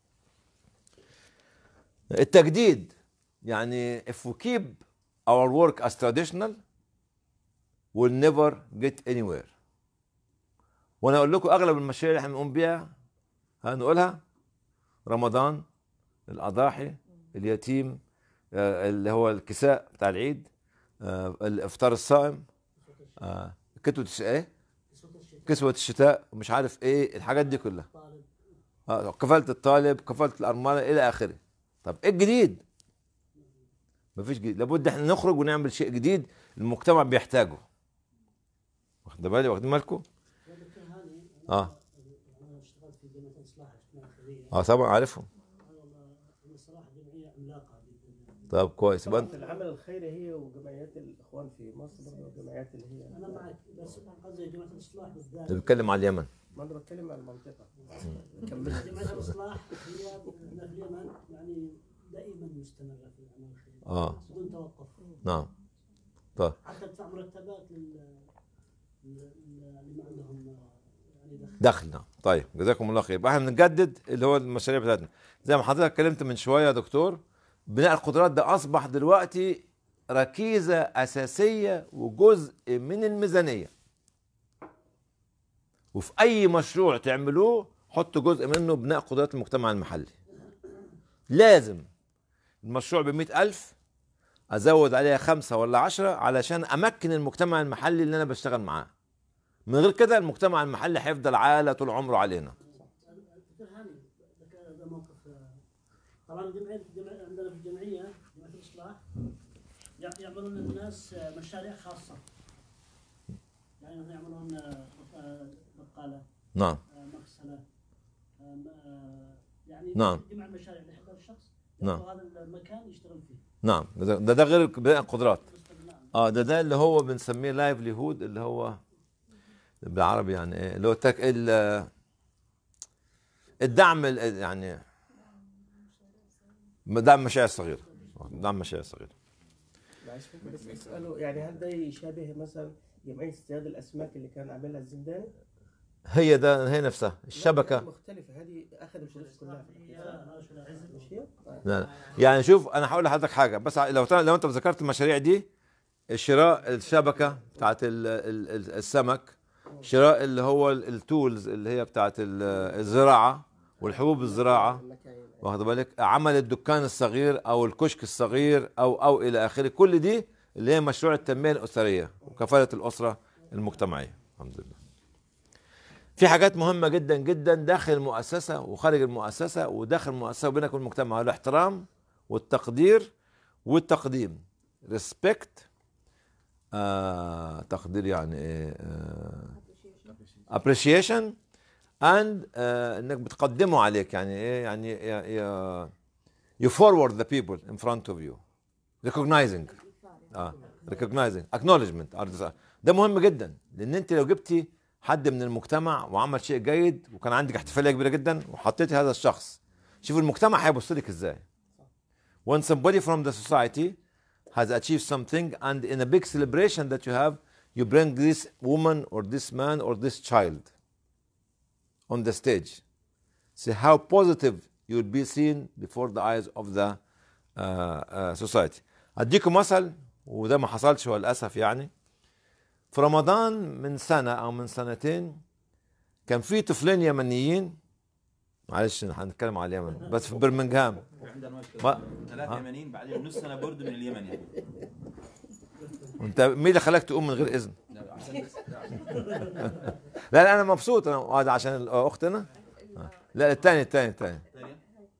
التجديد يعني if we keep our work as traditional we'll never get anywhere وانا اقول لكم اغلب المشاريع اللي احنا بنقوم بيها هنقولها رمضان الاضاحي اليتيم آه، اللي هو الكساء بتاع العيد آه، الافطار الصائم آه، كتوة الش- ايه كسوة الشتاء ومش عارف ايه الحاجات دي كلها آه، كفالة الطالب كفالة الأرملة إلى آخره طب إيه الجديد؟ مفيش جديد لابد احنا نخرج ونعمل شيء جديد المجتمع بيحتاجه واخد بالي واخدين بالكم؟ دكتور هاني اه انا اشتغلت في جمعيه الاصلاح الاجتماعي الخيريه اه طبعا عارفهم والله انا صراحه جمعيه عملاقه جدا طب كويس يبقى طبعاً انت العمل الخيري هي وجمعيات الاخوان في مصر برضه والجمعيات اللي هي انا معك بس قصدي جمعيه الاصلاح بالذات اللي بيتكلم على اليمن ما انا بتكلم عن المنطقه جمعيه الاصلاح هي هنا في اليمن يعني دائما مستمره في العمل الخيري اه بدون توقف نعم طيب حتى تدفع مرتبات لل لل- اللي ما عندهم يعني دخل دخل نعم طيب جزاكم الله خير يبقى احنا بنجدد اللي هو المشاريع بتاعتنا زي ما حضرتك اتكلمت من شويه يا دكتور بناء القدرات ده اصبح دلوقتي ركيزه اساسيه وجزء من الميزانيه وفي اي مشروع تعملوه حطوا جزء منه بناء قدرات المجتمع المحلي لازم المشروع بمئة ألف أزود عليها خمسة ولا عشرة علشان أمكن المجتمع المحلي اللي أنا بشتغل معاه من غير كده المجتمع المحلي هيفضل عالة طول عمره علينا دكتور هاني ذكر هذا موقف آه، طبعا جمعيه جمعية- عندنا في الجمعيه جمعيه الاصلاح يع- يعملون للناس آه، مشاريع خاصه يعني مثلا يعملون آه، آه، بقاله نعم آه، مغسله آه، م- آه، يعني نعم. جمع المشاريع اللي يحبها الشخص نعم. يعطوا هذا المكان يشتغل فيه نعم ده ده, ده غير بناء القدرات باستغناء. اه ده ده اللي هو بنسميه لايفليهود اللي هو بالعربي يعني ايه اللي هو تك ال- الدعم ال- يعني دعم المشاريع الصغيرة دعم المشاريع الصغيرة معلش ممكن بس اساله يعني هل ده يشابه مثلا جمعيه اصطياد الاسماك اللي كان عاملها الزنداني؟ هي ده هي نفسها لا، الشبكة مختلفه هذه اخذ الفلوس كلها في الحقيقة. مش هي؟ آه. لا يعني شوف انا هقول لحضرتك حاجه بس لو لو انت ذكرت المشاريع دي شراء الشبكه بتاعت ال- ال- ال- السمك شراء اللي هو ال- التولز اللي هي بتاعت ال- الزراعه والحبوب الزراعه المكاين. واخد بالك عمل الدكان الصغير او الكشك الصغير او او الى اخره كل دي اللي هي مشروع التنميه الاسريه وكفاله الاسره المجتمعيه الحمد لله في حاجات مهمه جدا جدا داخل المؤسسه وخارج المؤسسه وداخل المؤسسه وبينك وبين المجتمع الاحترام والتقدير والتقديم ريسبكت آه تقدير يعني ايه آه appreciation and آه انك بتقدمه عليك يعني ايه يعني ي- ي- you forward the people in front of you recognizing اه recognizing acknowledgement are the- ده مهم جدا لان انت لو جبتي حد من المجتمع وعمل شيء جيد وكان عندك احتفاليه كبيره جدا وحطيتي هذا الشخص شوف المجتمع هيبص لك ازاي when somebody from the society has achieved something and in a big celebration that you have you bring this woman or this man or this child on the stage see how positive you will be seen before the eyes of the uh, uh, society اديكم مثل وده ما حصلش هو للاسف يعني في رمضان من سنه او من سنتين كان في طفلين يمنيين معلش هنتكلم على اليمن بس في برمنغهام عندنا ما- ثلاث ها؟ يمنيين بعدين نص سنه برضه من اليمن يعني وانت مين اللي خلاك تقوم من غير اذن؟ لا، عشان بس لا، عشان- لا لا انا مبسوط انا هذا عشان الاخت انا آه. لا الثاني الثاني الثاني ثانية.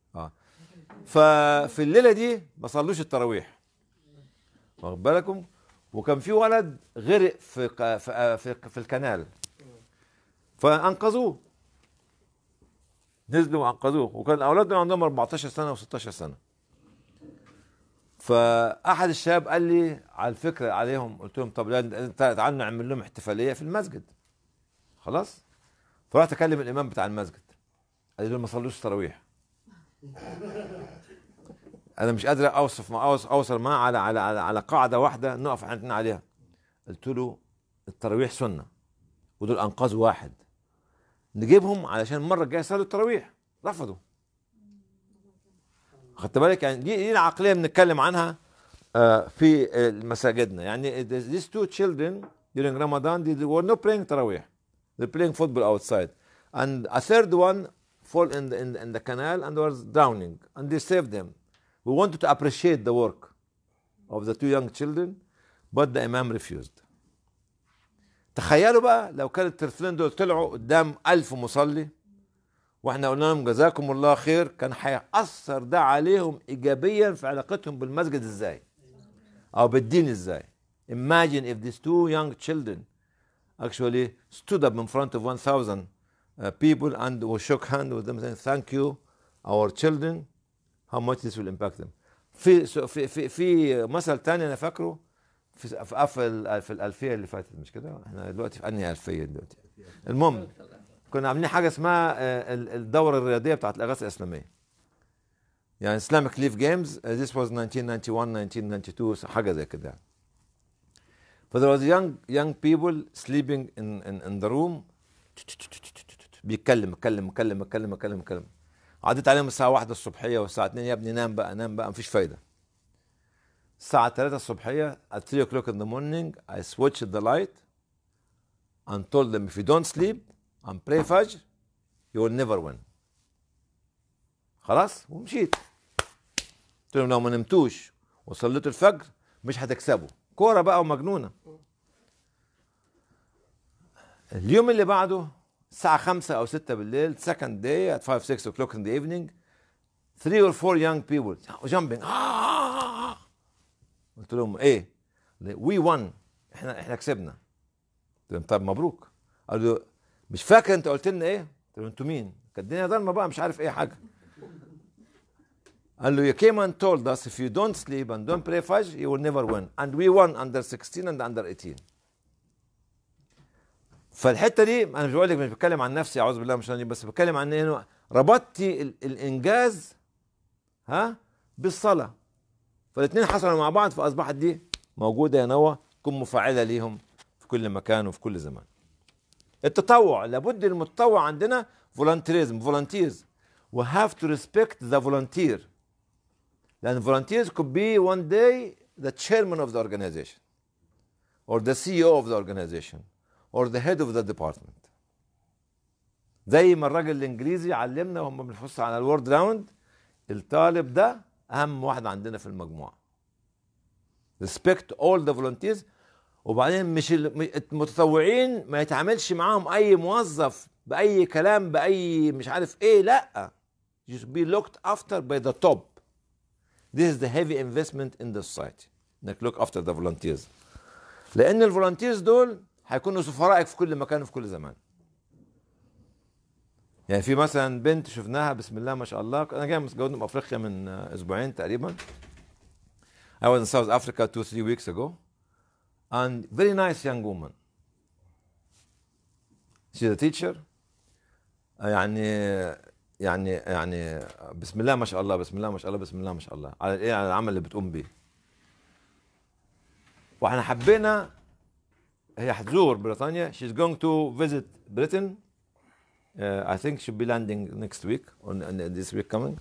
ففي الليله دي ما صلوش التراويح واخد بالكم وكان في ولد غرق في ق- في في, في الكنال فانقذوه نزلوا وانقذوه وكان الاولاد دول عندهم 14 سنه و16 سنه فاحد الشباب قال لي على الفكره عليهم قلت لهم طب لا تعالوا نعمل لهم احتفاليه في المسجد خلاص فرحت اكلم الامام بتاع المسجد قال لي ما صلوش تراويح انا مش قادر اوصف ما أوص- اوصل معاه على على على, على قاعده واحده نقف احنا الاتنين عليها قلت له التراويح سنه ودول انقذوا واحد نجيبهم علشان المره الجايه يصلوا التراويح رفضوا خدت بالك يعني دي دي العقليه بنتكلم عنها آه، في آه، مساجدنا يعني these two children during Ramadan they were not playing tarawih they're playing football outside and a third one fall in the, in the, in the canal and was drowning and they saved them we wanted to appreciate the work of the two young children but the imam refused تخيلوا بقى لو كان الطفلين دول طلعوا قدام ألف مصلي واحنا قلنا لهم جزاكم الله خير كان هيأثر ده عليهم إيجابيا في علاقتهم بالمسجد ازاي أو بالدين ازاي Imagine if these two young children actually stood up in front of 1,000 uh, people and we shook hands with them saying thank you our children how much this will impact them في في في, في مثل تاني انا فاكره في في في, ال- في الالفيه اللي فاتت مش كده احنا دلوقتي في انهي الفيه دلوقتي المهم كنا عاملين حاجه اسمها آه، ال- الدوره الرياضيه بتاعت الاغاثه الاسلاميه يعني اسلامك ليف جيمز this was 1991 1992 حاجه زي كده يعني ف there was young young people sleeping in in, in the room بيتكلم اتكلم اتكلم اتكلم اتكلم اتكلم عدت عليهم الساعه واحدة الصبحيه والساعه 2 يا ابني نام بقى نام بقى مفيش فايده الساعه 3 الصبحيه at 3 o'clock in the morning I switched the light and told them if you don't sleep and pray Fajr you will never win خلاص ومشيت قلت لهم لو ما نمتوش وصليتوا الفجر مش هتكسبوا كوره بقى ومجنونه اليوم اللي بعده الساعة خمسة أو ستة بالليل second day at 5 6 o'clock in the evening three or four young people jumping آه! قلت لهم إيه؟ we won إحنا إحنا كسبنا قلت لهم طب مبروك قالوا مش فاكر أنت قلت لنا إيه؟ قلت لهم أنتوا مين؟ كانت الدنيا ضلمة بقى مش عارف إيه حاجة قال له you came and told us if you don't sleep and don't pray Fajr you will never win and we won under 16 and under 18 فالحته دي انا مش بقول لك مش بتكلم عن نفسي اعوذ بالله من الشيطان الرجيم، بس بتكلم عن انه ربطتي ال- الانجاز ها بالصلاه فالاثنين حصلوا مع بعض فاصبحت دي موجوده يا نوى تكون مفعله ليهم في كل مكان وفي كل زمان التطوع لابد المتطوع عندنا فولنتيريزم فولنتيرز we have to respect the volunteer لان volunteers could be one day the chairman of the organization or the CEO of the organization or the head of the department زي ما الراجل الانجليزي علمنا وهم بنبص على الورد راوند الطالب ده اهم واحد عندنا في المجموعه respect all the volunteers وبعدين مش ال- المتطوعين ما يتعاملش معاهم اي موظف باي كلام باي مش عارف ايه لا you should be looked after by the top this is the heavy investment in the society انك look after the volunteers لان الفولنتيرز دول هيكونوا سفرائك في كل مكان وفي كل زمان يعني في مثلا بنت شفناها بسم الله ما شاء الله انا جاي من جنوب افريقيا من آه، اسبوعين تقريبا I was in South Africa two three weeks ago and very nice young woman she's a teacher آه، يعني يعني يعني بسم الله ما شاء الله بسم الله ما شاء الله بسم الله ما شاء الله على ايه على العمل اللي بتقوم بيه واحنا حبينا هي هتزور بريطانيا she's going to visit Britain uh, I think she'll be landing next week on, on this week coming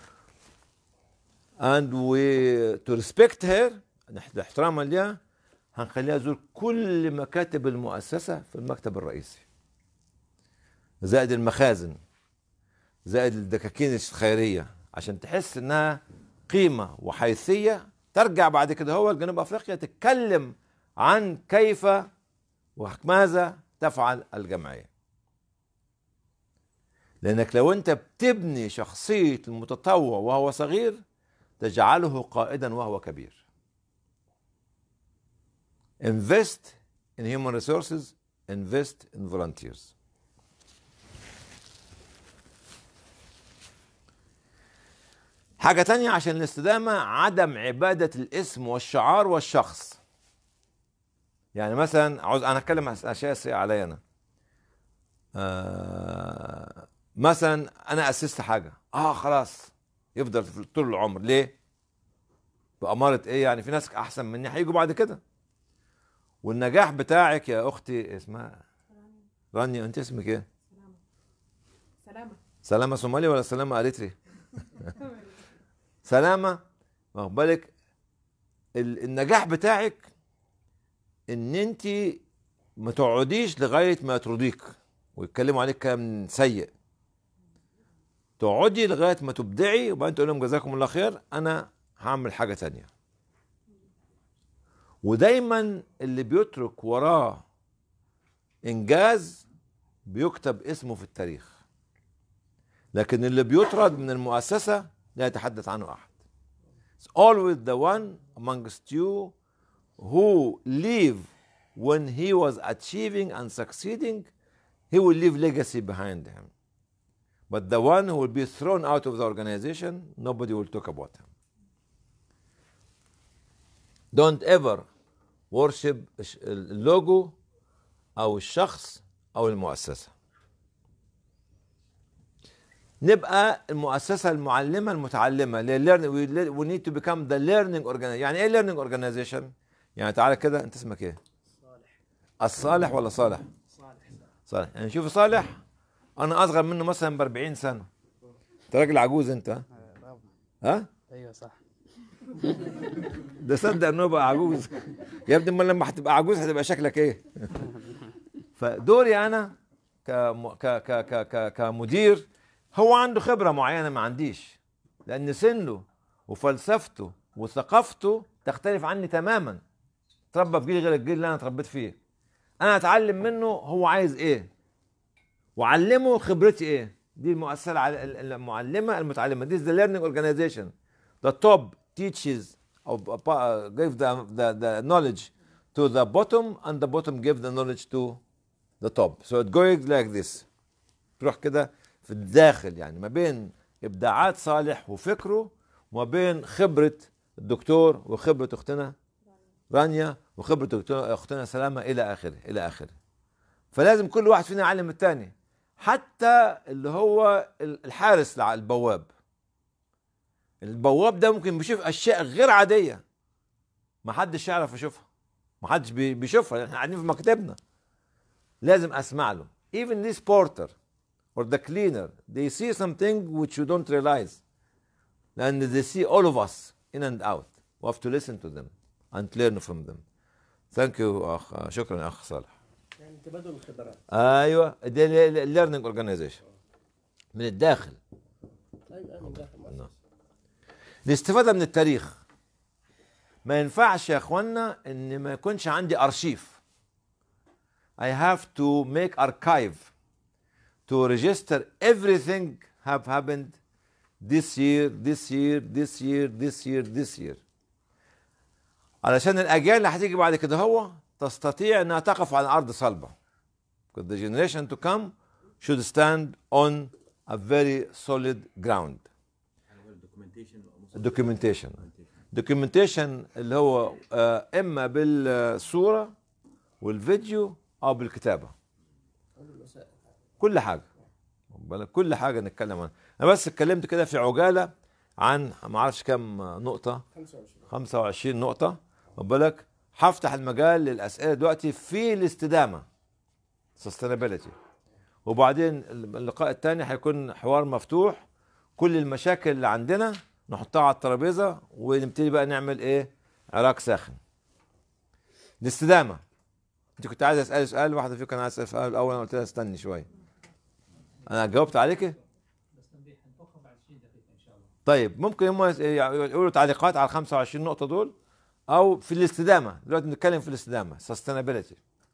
and we to respect her نحت- احتراما لها هنخليها تزور كل مكاتب المؤسسة في المكتب الرئيسي زائد المخازن زائد الدكاكين الخيرية عشان تحس انها قيمة وحيثية ترجع بعد كده هو لجنوب افريقيا تتكلم عن كيف وماذا تفعل الجمعية لانك لو انت بتبني شخصية المتطوع وهو صغير تجعله قائدا وهو كبير invest in human resources invest in volunteers حاجة تانية عشان الاستدامة عدم عبادة الاسم والشعار والشخص يعني مثلا عاوز انا اتكلم عن اشياء سيئة عليا انا آه مثلا انا اسست حاجة اه خلاص يفضل في طول العمر ليه؟ بأمارة ايه يعني في ناس احسن مني هيجوا بعد كده والنجاح بتاعك يا اختي اسمها رانيا انت اسمك ايه؟ سلامة سلامة سلامة صومالي ولا سلامة اريتري؟ سلامة واخد بالك ال- النجاح بتاعك ان انت ما تقعديش لغاية ما يطرديك ويتكلموا عليك كلام سيء تقعدي لغاية ما تبدعي وبعدين تقول لهم جزاكم الله خير انا هعمل حاجة تانية ودايما اللي بيترك وراه انجاز بيكتب اسمه في التاريخ لكن اللي بيطرد من المؤسسة لا يتحدث عنه أحد It's always the one amongst you who leave when he was achieving and succeeding he will leave legacy behind him but the one who will be thrown out of the organization nobody will talk about him don't ever worship الش- اللوجو أو الشخص أو المؤسسة نبقى المؤسسة المعلمة المتعلمة ل- learn- we le- we need to become the learning organization يعني ايه learning organization؟ يعني تعالى كده انت اسمك ايه؟ صالح الصالح ولا صالح؟ صالح صالح يعني شوف صالح انا اصغر منه مثلا ب 40 سنة انت راجل عجوز انت ها؟ ها؟ ايوه صح ده صدق انه بقى عجوز يا ابني امال لما هتبقى عجوز هتبقى شكلك ايه؟ فدوري انا كم... ك... ك... ك... ك... كمدير هو عنده خبره معينه ما عنديش لان سنه وفلسفته وثقافته تختلف عني تماما تربى في جيل غير الجيل اللي انا اتربيت فيه انا اتعلم منه هو عايز ايه وعلمه خبرتي ايه دي المؤسسه الع- المعلمه المتعلمه دي is the learning organization the top teaches or uh, give the, the, the knowledge to the bottom and the bottom give the knowledge to the top so it goes like this تروح كده في الداخل يعني ما بين ابداعات صالح وفكره وما بين خبره الدكتور وخبره اختنا رانيا وخبره دكتور- اختنا سلامه الى اخره الى اخره فلازم كل واحد فينا يعلم الثاني حتى اللي هو الحارس على البواب البواب ده ممكن بيشوف اشياء غير عاديه ما حدش يعرف يشوفها ما حدش بي- بيشوفها احنا قاعدين في مكتبنا لازم اسمع له even this porter or the cleaner they see something which you don't realize and they see all of us in and out we have to listen to them and learn from them thank you اخ شكرا يا اخ صالح يعني تبادل الخبرات ايوه دي الليرنينج اورجانيزيشن من الداخل طيب انا داخل مؤسسة. الاستفاده من التاريخ ما ينفعش يا اخوانا ان ما يكونش عندي ارشيف I have to make archive to register everything have happened this year, this year, this year, this year, this year. علشان الاجيال اللي هتيجي بعد كده هو تستطيع انها تقف على ارض صلبه. Because the generation to come should stand on a very solid ground. الدوكيومنتيشن دوكيومنتيشن اللي هو آه، اما بالصوره والفيديو او بالكتابه كل حاجه واخد بالك؟ كل حاجه نتكلم عنها انا بس اتكلمت كده في عجاله عن ما اعرفش كام نقطه 25 25 نقطه واخد بالك هفتح المجال للاسئله دلوقتي في الاستدامه sustainability وبعدين اللقاء الثاني هيكون حوار مفتوح كل المشاكل اللي عندنا نحطها على الترابيزه ونبتدي بقى نعمل ايه عراق ساخن الاستدامه انت كنت عايز اسال سؤال واحده فيكم كان عايز اسال سؤال الاول انا قلت لها استني شويه انا جاوبت عليك بس تنبيه هنتوقف بعد 20 دقيقة إن شاء الله طيب ممكن هم يس- يقولوا تعليقات على ال 25 نقطه دول او في الاستدامه دلوقتي بنتكلم في الاستدامه sustainability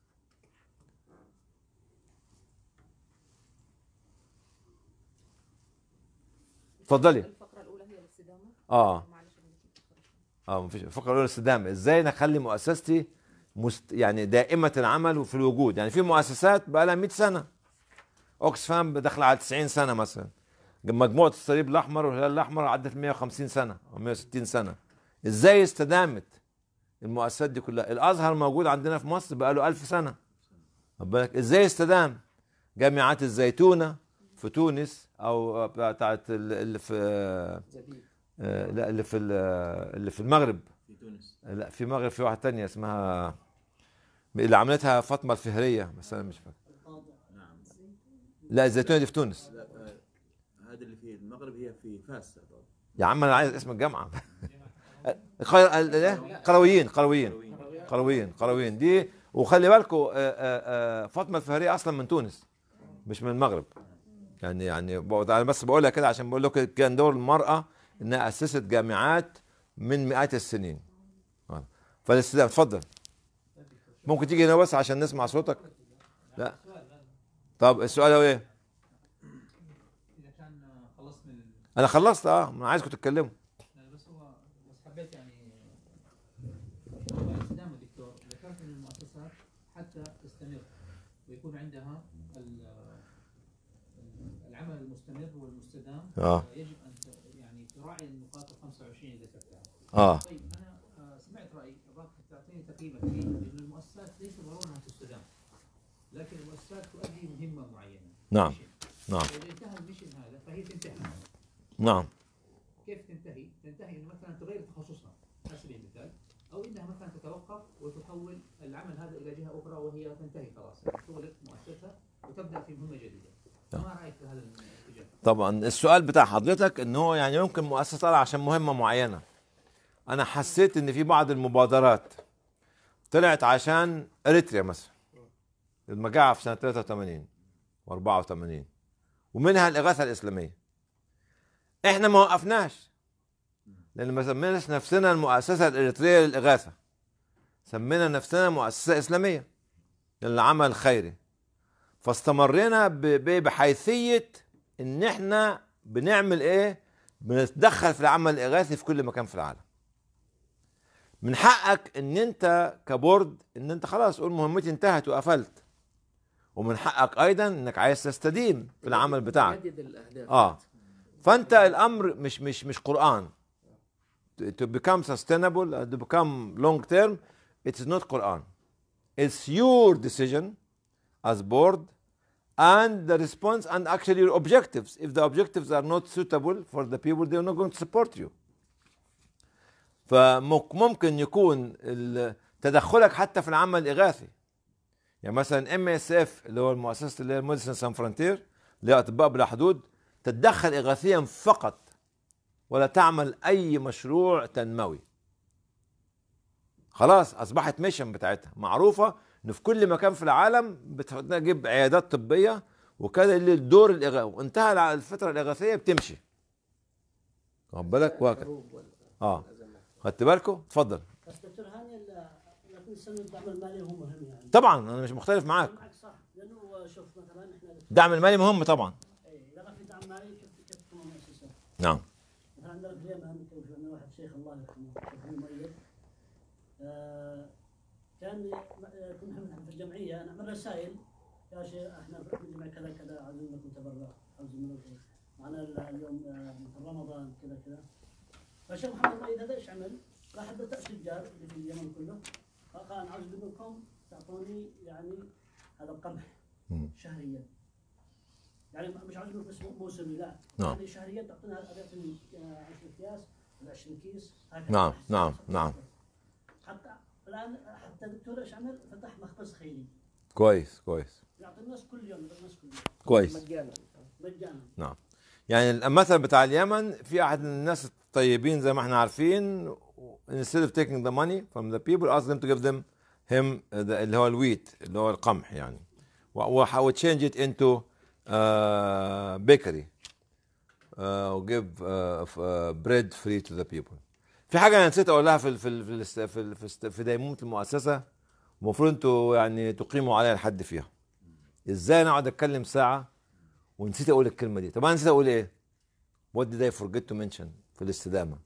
اتفضلي الفقرة الأولى هي الاستدامة اه معلش أنا نسيت الفقرة. اه مفيش الفقره الاولى الاستدامه ازاي نخلي مؤسستي مست... يعني دائمه العمل وفي الوجود يعني في مؤسسات بقى لها 100 سنه اوكسفام داخله على 90 سنه مثلا مجموعه الصليب الاحمر والهلال الاحمر عدت 150 سنه او 160 سنه ازاي استدامت المؤسسات دي كلها الازهر موجود عندنا في مصر بقاله ألف سنه خد بالك ازاي استدام جامعات الزيتونه في تونس او بتاعت ال- اللي في زبيب آه، لا اللي في ال- اللي في المغرب في تونس لا في المغرب في واحده تانية اسمها اللي عملتها فاطمه الفهريه بس انا مش فاكر نعم لا الزيتونه دي في تونس لا آه، هذا اللي في المغرب هي في فاس أعتقد. يا عم انا عايز اسم الجامعه قر- ال- إيه؟ قرويين قرويين قرويين قرويين دي وخلي بالكم فاطمه الفهريه اصلا من تونس مش من المغرب يعني يعني بقول- انا بس بقولها كده عشان بقول لكم كان دور المراه انها اسست جامعات من مئات السنين آه. فالاستدامه اتفضل ممكن تيجي هنا بس عشان نسمع صوتك لا طب السؤال هو ايه اذا كان خلصت من انا خلصت اه انا عايزكم تتكلموا يعني بس هو بس حبيت يعني الاستدامه دكتور ذكرت ان المؤسسات حتى تستمر ويكون عندها ال- العمل المستمر والمستدام اه يجب ان ت- يعني تراعي النقاط ال 25 اللي ذكرتها. اه طيب انا آه، سمعت راي ابغاك تعطيني تقييمك فيه ان المؤسسات ليس ضروري انها تستدام لكن المؤسسات تؤدي مهمه معينه. نعم. ميشن. نعم اذا انتهى الميشن هذا فهي تنتهي. نعم كيف تنتهي؟ تنتهي انه مثلا تغير تخصصها على سبيل المثال او انها مثلا تتوقف وتحول العمل هذا الى جهه اخرى وهي تنتهي خلاص تغلق مؤسسه وتبدا في مهمه جديده. ما رايك في هذا الاتجاه؟ طبعا السؤال بتاع حضرتك ان هو يعني يمكن مؤسسه طالعه عشان مهمه معينه انا حسيت ان في بعض المبادرات طلعت عشان اريتريا مثلا المجاعه في سنه 83 و84 ومنها الاغاثه الاسلاميه احنا ما وقفناش لان ما سميناش نفسنا المؤسسه الاريتريه للاغاثه سمينا نفسنا مؤسسه اسلاميه للعمل الخيري فاستمرينا ب- ب- بحيثيه ان احنا بنعمل ايه بنتدخل في العمل الاغاثي في كل مكان في العالم من حقك ان انت كبورد ان انت خلاص قول مهمتي انتهت وقفلت ومن حقك ايضا انك عايز تستديم في العمل بتاعك تجدد الاهداف اه فانت الامر مش مش مش قران to become sustainable and to become long term it's not Quran it's your decision as board and the response and actually your objectives if the objectives are not suitable for the people they are not going to support you فممكن يكون ال- تدخلك حتى في العمل الاغاثي يعني مثلا ام اس اف اللي هو المؤسسه اللي هي ميديسن سان فرونتير اللي هي اطباء بلا حدود تتدخل اغاثيا فقط ولا تعمل اي مشروع تنموي خلاص اصبحت ميشن بتاعتها معروفه ان في كل مكان في العالم بتجيب عيادات طبيه وكذا اللي الدور الاغاثي وانتهى الع- الفتره الاغاثيه بتمشي واخد بالك وهكذا الحروب وال- اه والأزمات. خدت بالكم اتفضل بس دكتور هاني ال- لكن السنة الدعم المالي هو مهم يعني طبعا انا مش مختلف معاك معك صح لانه شوف مثلا احنا الدعم المالي مهم طبعا إيه، اذا ما في دعم مالي كيف كيف تكون مؤسسه؟ نعم مثلا عندنا في اليمن كان في عندنا واحد شيخ الله يرحمه شيخ مؤيد آه، كان آه، كنا نحن في الجمعيه نعمل رسائل يا شيخ احنا في الجمعيه كذا كذا عايزين لكم تبرع عايزين منكم معنا ال- اليوم آه، مثل رمضان كذا كذا فالشيخ محمد مؤيد هذا ايش عمل؟ راح حدث اشجار اللي في اليمن كله فقال انا عاوز منكم تعطوني يعني هذا القمح مم. شهريا يعني مش عاوز منكم بس موسمي لا نعم. يعني شهريا تعطينا هذا يعطيني 10 اكياس ولا 20 كيس هكذا. نعم، نعم، نعم. حتى الان حتى الدكتور ايش عمل؟ فتح مخبز خيري كويس كويس يعطي الناس كل يوم يعطي الناس كل يوم كويس مجانا مجانا يعني المثل بتاع اليمن في احد الناس الطيبين زي ما احنا عارفين instead of taking the money from the people ask them to give them him the, اللي هو الويت اللي هو القمح يعني و و change it into uh, bakery uh, give uh, f- uh, bread free to the people في حاجه انا نسيت اقولها في ال- في ال- في الاست- في ال- في, است- في ديمومه المؤسسه المفروض انتوا يعني تقيموا عليها الحد فيها ازاي انا اقعد اتكلم ساعه ونسيت اقول الكلمه دي طب انا نسيت اقول ايه what did I forget to mention في الاستدامه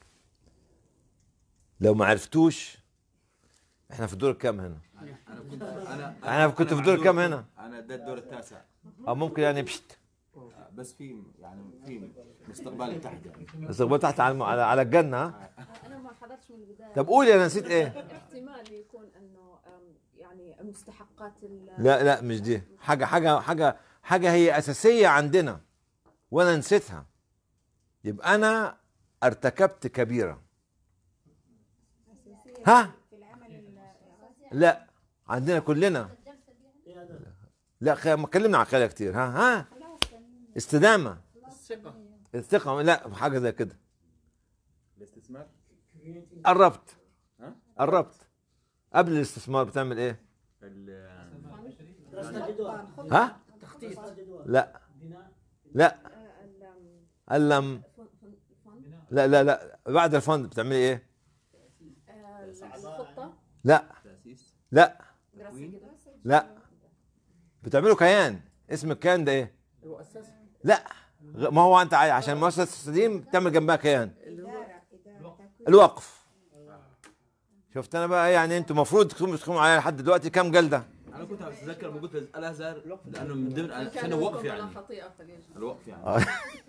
لو ما عرفتوش احنا في الدور الكام هنا انا كنت انا أنا كنت في دور معذور. كم هنا؟ انا ده الدور التاسع او ممكن يعني بشت بس في يعني في مستقبل تحت يعني استقبال تحت على على, على الجنه ها انا ما حضرتش من البدايه طب قولي انا نسيت ايه احتمال يكون انه أم، يعني المستحقات ال- لا لا مش دي حاجه حاجه حاجه حاجه هي اساسيه عندنا وانا نسيتها يبقى انا ارتكبت كبيره أساسية ها في العمل الإغاثي لا عندنا كلنا لا خ- ما اتكلمنا عن خيالها كتير ها ها استدامه الثقه الثقه لا حاجه زي كده الاستثمار قربت ها؟ قربت قبل الاستثمار بتعمل ايه ال- دراسة الجدوى ها تخطيط دراسة الجدوى لا بناء لا آه، ال- أم، ألم فن- فن- فن- لا لا لا بعد الفند بتعملي ايه آه، الخطه لا تاسيس لا دراسه الجدوى لا بتعملوا كيان اسم الكيان ده ايه المؤسسه لا غ- ما هو انت عاي- عشان مؤسسه السديم تعمل جنبها كيان إدارة إدارة تكوين. الوقف شفت انا بقى يعني انتوا المفروض تكونوا تكونوا عليا لحد دلوقتي كام جلده انا كنت اتذكر لما قلت الازهر لانه من ضمن إن كان عشان الوقف لكم يعني ولا خطيئه فليجب الوقف يعني آه.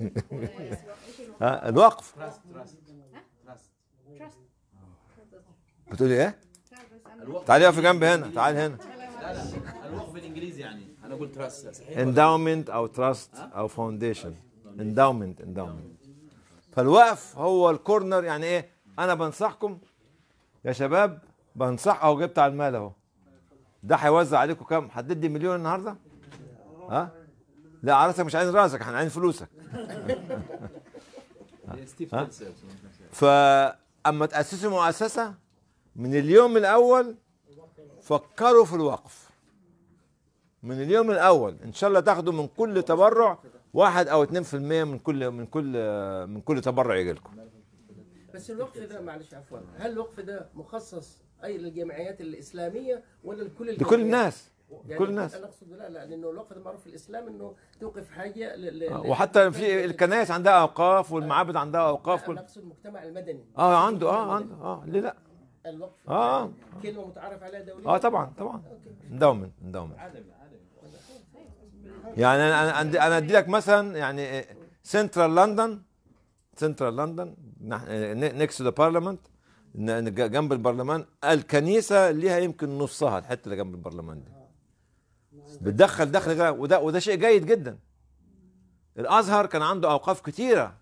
ها الوقف تراست تراست تراست بتقولي ايه الوقف تعالي اقفي جنبي هنا تعالي هنا لا لا الوقف بالانجليزي يعني انا قلت تراست صحيح endowment او trust او foundation endowment endowment فالوقف هو الكورنر يعني ايه انا بنصحكم يا شباب بنصح اهو جبت على المال اهو ده هيوزع عليكم كام هتدي مليون النهارده ها لا عرسك مش عايز راسك احنا عايزين فلوسك ستيف ها؟ تلسر فاما تاسسوا مؤسسه من اليوم الاول فكروا في الوقف من اليوم الاول ان شاء الله تاخدوا من كل تبرع واحد او 2% من كل من كل من كل تبرع يجي لكم بس الوقف ده معلش عفوا هل الوقف ده مخصص اي للجمعيات الاسلاميه ولا لكل لكل الجمعيات؟ الناس يعني كل الناس. انا اقصد لا لا لانه الوقف ده معروف في الاسلام انه توقف حاجه ل... ل... وحتى في الكنائس عندها اوقاف والمعابد عندها اوقاف انا كل اقصد المجتمع المدني اه عنده اه عنده اه ليه لا الوقف اه كلمه متعارف عليها دوليا اه طبعا طبعا اندومنت اندومنت عالمي عالمي يعني انا انا عندي انا ادي لك مثلا يعني سنترال لندن سنترال لندن نكست ذا بارلمنت جنب البرلمان الكنيسه ليها يمكن نصها الحته اللي جنب البرلمان دي بتدخل دخل غير- وده وده شيء جيد جدا الازهر كان عنده اوقاف كتيره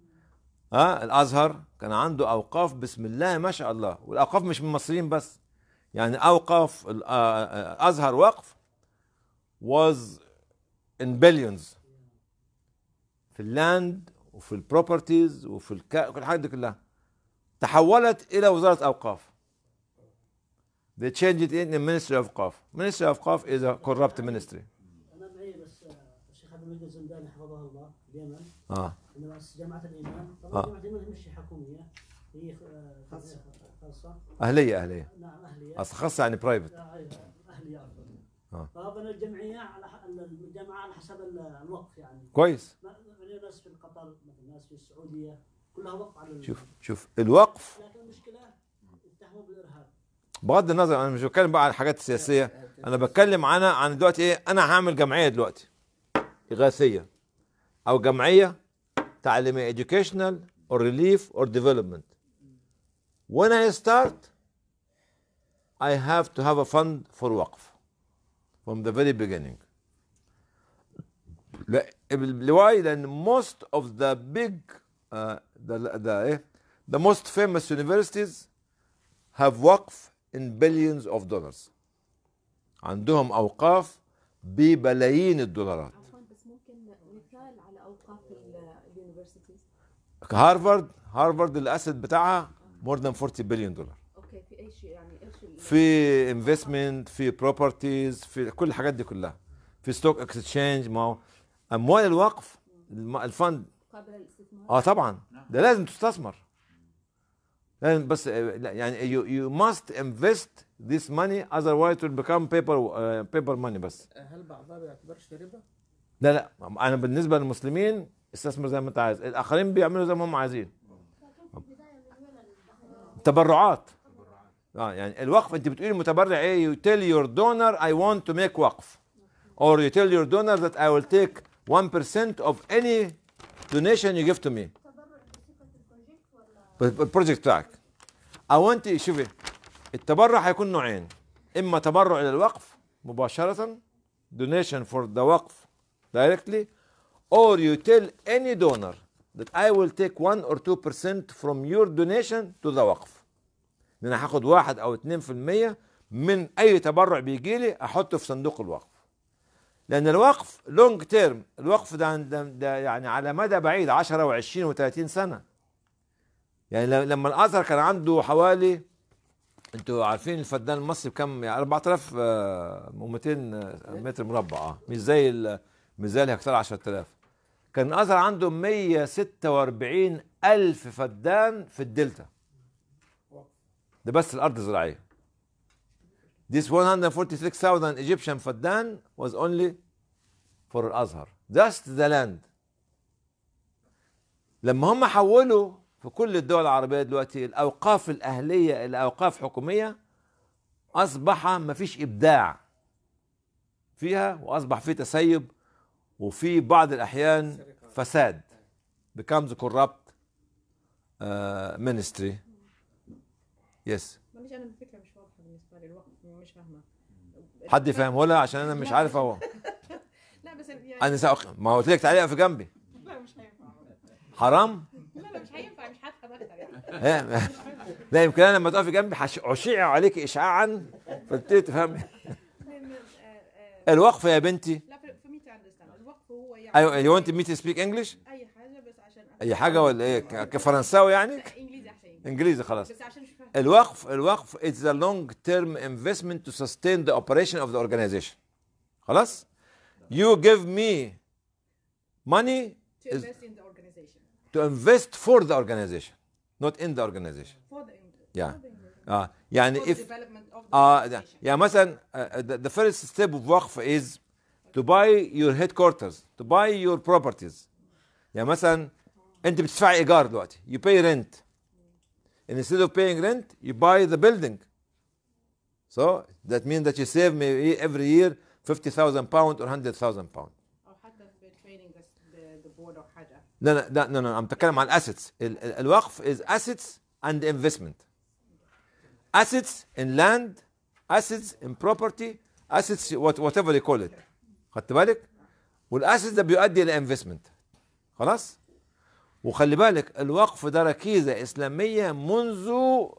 ها الازهر كان عنده اوقاف بسم الله ما شاء الله والاوقاف مش من المصريين بس يعني اوقاف ال- آه، آه، ازهر وقف was in billions في اللاند وفي البروبرتيز وفي الكا... كل الحاجات دي كلها تحولت الى وزاره اوقاف they changed it in the ministry of اوقاف ministry of اوقاف is a corrupt ministry انا معي بس آه، الشيخ عبد المجيد الزنداني حفظه الله في اليمن اه عندما اسس جامعه الايمان آه. طبعا جامعه الايمان هي مش حكوميه هي آه، خاصه خاصه اهليه اهليه نعم اهليه اصل خاصه يعني برايفت آه، أيوة، اهليه افضل آه. فبنى الجمعيه على ح- الجامعه على حسب ال- الوقف يعني كويس ما- ما- ناس في قطر مثلا ناس في السعوديه كلها وقف على ال- شوف شوف الوقف لكن المشكله اتهموا بالارهاب بغض النظر انا مش بتكلم بقى عن الحاجات السياسيه انا بتكلم عن عن دلوقتي ايه انا هعمل جمعيه دلوقتي اغاثيه او جمعيه تعليميه educational or relief or development when I start I have to have a fund for وقف from the very beginning لا why لان most of the big uh, the, the, ايه the most famous universities have وقف in billions of dollars عندهم اوقاف ببلايين الدولارات عفوا بس ممكن مثال على اوقاف اليونيفرسيتيز هارفارد هارفارد الاسد بتاعها more than 40 بليون دولار اوكي في اي شيء يعني ايش ال- في انفستمنت في بروبرتيز في كل الحاجات دي كلها في ستوك اكسشينج ما هو اموال الوقف الم- الفند قابله للاستثمار اه طبعا ده لازم تستثمر لازم بس آه، لا، يعني you, you must invest this money otherwise it will become paper uh, paper money بس هل بعضها ما يعتبرش ربا؟ لا لا انا بالنسبه للمسلمين استثمر زي ما انت عايز الاخرين بيعملوا زي ما هم عايزين تبرعات اه يعني الوقف انت بتقولي المتبرع ايه you tell your donor I want to make وقف or you tell your donor that I will take 1% of any donation you give to me البروجكت بتاعك او انت شوفي التبرع هيكون نوعين اما تبرع الى الوقف مباشره donation for the وقف directly or you tell any donor that I will take 1 or 2% from your donation to the وقف ان انا هاخد واحد او 2% من اي تبرع بيجي لي احطه في صندوق الوقف لان الوقف لونج تيرم الوقف ده, ده, ده يعني على مدى بعيد 10 و20 و30 سنه يعني ل- لما الازهر كان عنده حوالي انتوا عارفين الفدان المصري بكم يعني 4000 و200 متر مربع اه مش زي ال- مش زي الهكتار 10000 كان الازهر عنده 146 الف فدان في الدلتا ده بس الارض الزراعيه This 146,000 Egyptian فدان was only for الازهر just the land لما هم حولوا في كل الدول العربيه دلوقتي الاوقاف الاهليه الى اوقاف حكوميه اصبح ما فيش ابداع فيها واصبح في تسيب وفي بعض الاحيان فساد becomes corrupt uh, ministry yes معلش انا الفكره مش واضحه بالنسبه لي الوقت مش فاهمه حد يفهمه لها عشان انا مش عارف هو لا بس يعني انا سأق... ما قلت لك تعالي في جنبي لا مش هينفع حرام لا لا مش هينفع مش هفهم اكتر يعني إيه؟ لا يمكن انا لما تقفي جنبي حش- اشيع عليك اشعاعا فبتبتدي تفهمي الوقف يا بنتي لا في مي اندرستاند الوقف هو يعني ايوه يو ونت مي تو سبيك انجلش اي حاجه بس عشان اي حاجه ولا ايه ك- كفرنساوي يعني لا انجليزي احسن انجليزي خلاص بس عشان مش فاهم الوقف الوقف it's a long term investment to sustain the operation of the organization خلاص you give me money to is invest in the organization to invest for the organization not in the organization for the Yeah. for the, اه يعني for the if development of the اه ده- organization. يعني مثلا uh, the, the first step of وقف is to buy your headquarters to buy your properties يعني مثلا انت بتدفعي ايجار دلوقتي you pay rent and instead of paying rent you buy the building so that means that you save maybe every year 50,000 pound or 100,000 pound او حتى في training the, the, the board او حاجه لا لا لا لا لا I'm بتكلم عن assets ال- ال- الوقف is assets and investment assets in land assets in property assets what, whatever you call it خدت بالك والاسيتس ده بيؤدي الى انفستمنت خلاص وخلي بالك الوقف ده ركيزه اسلاميه منذ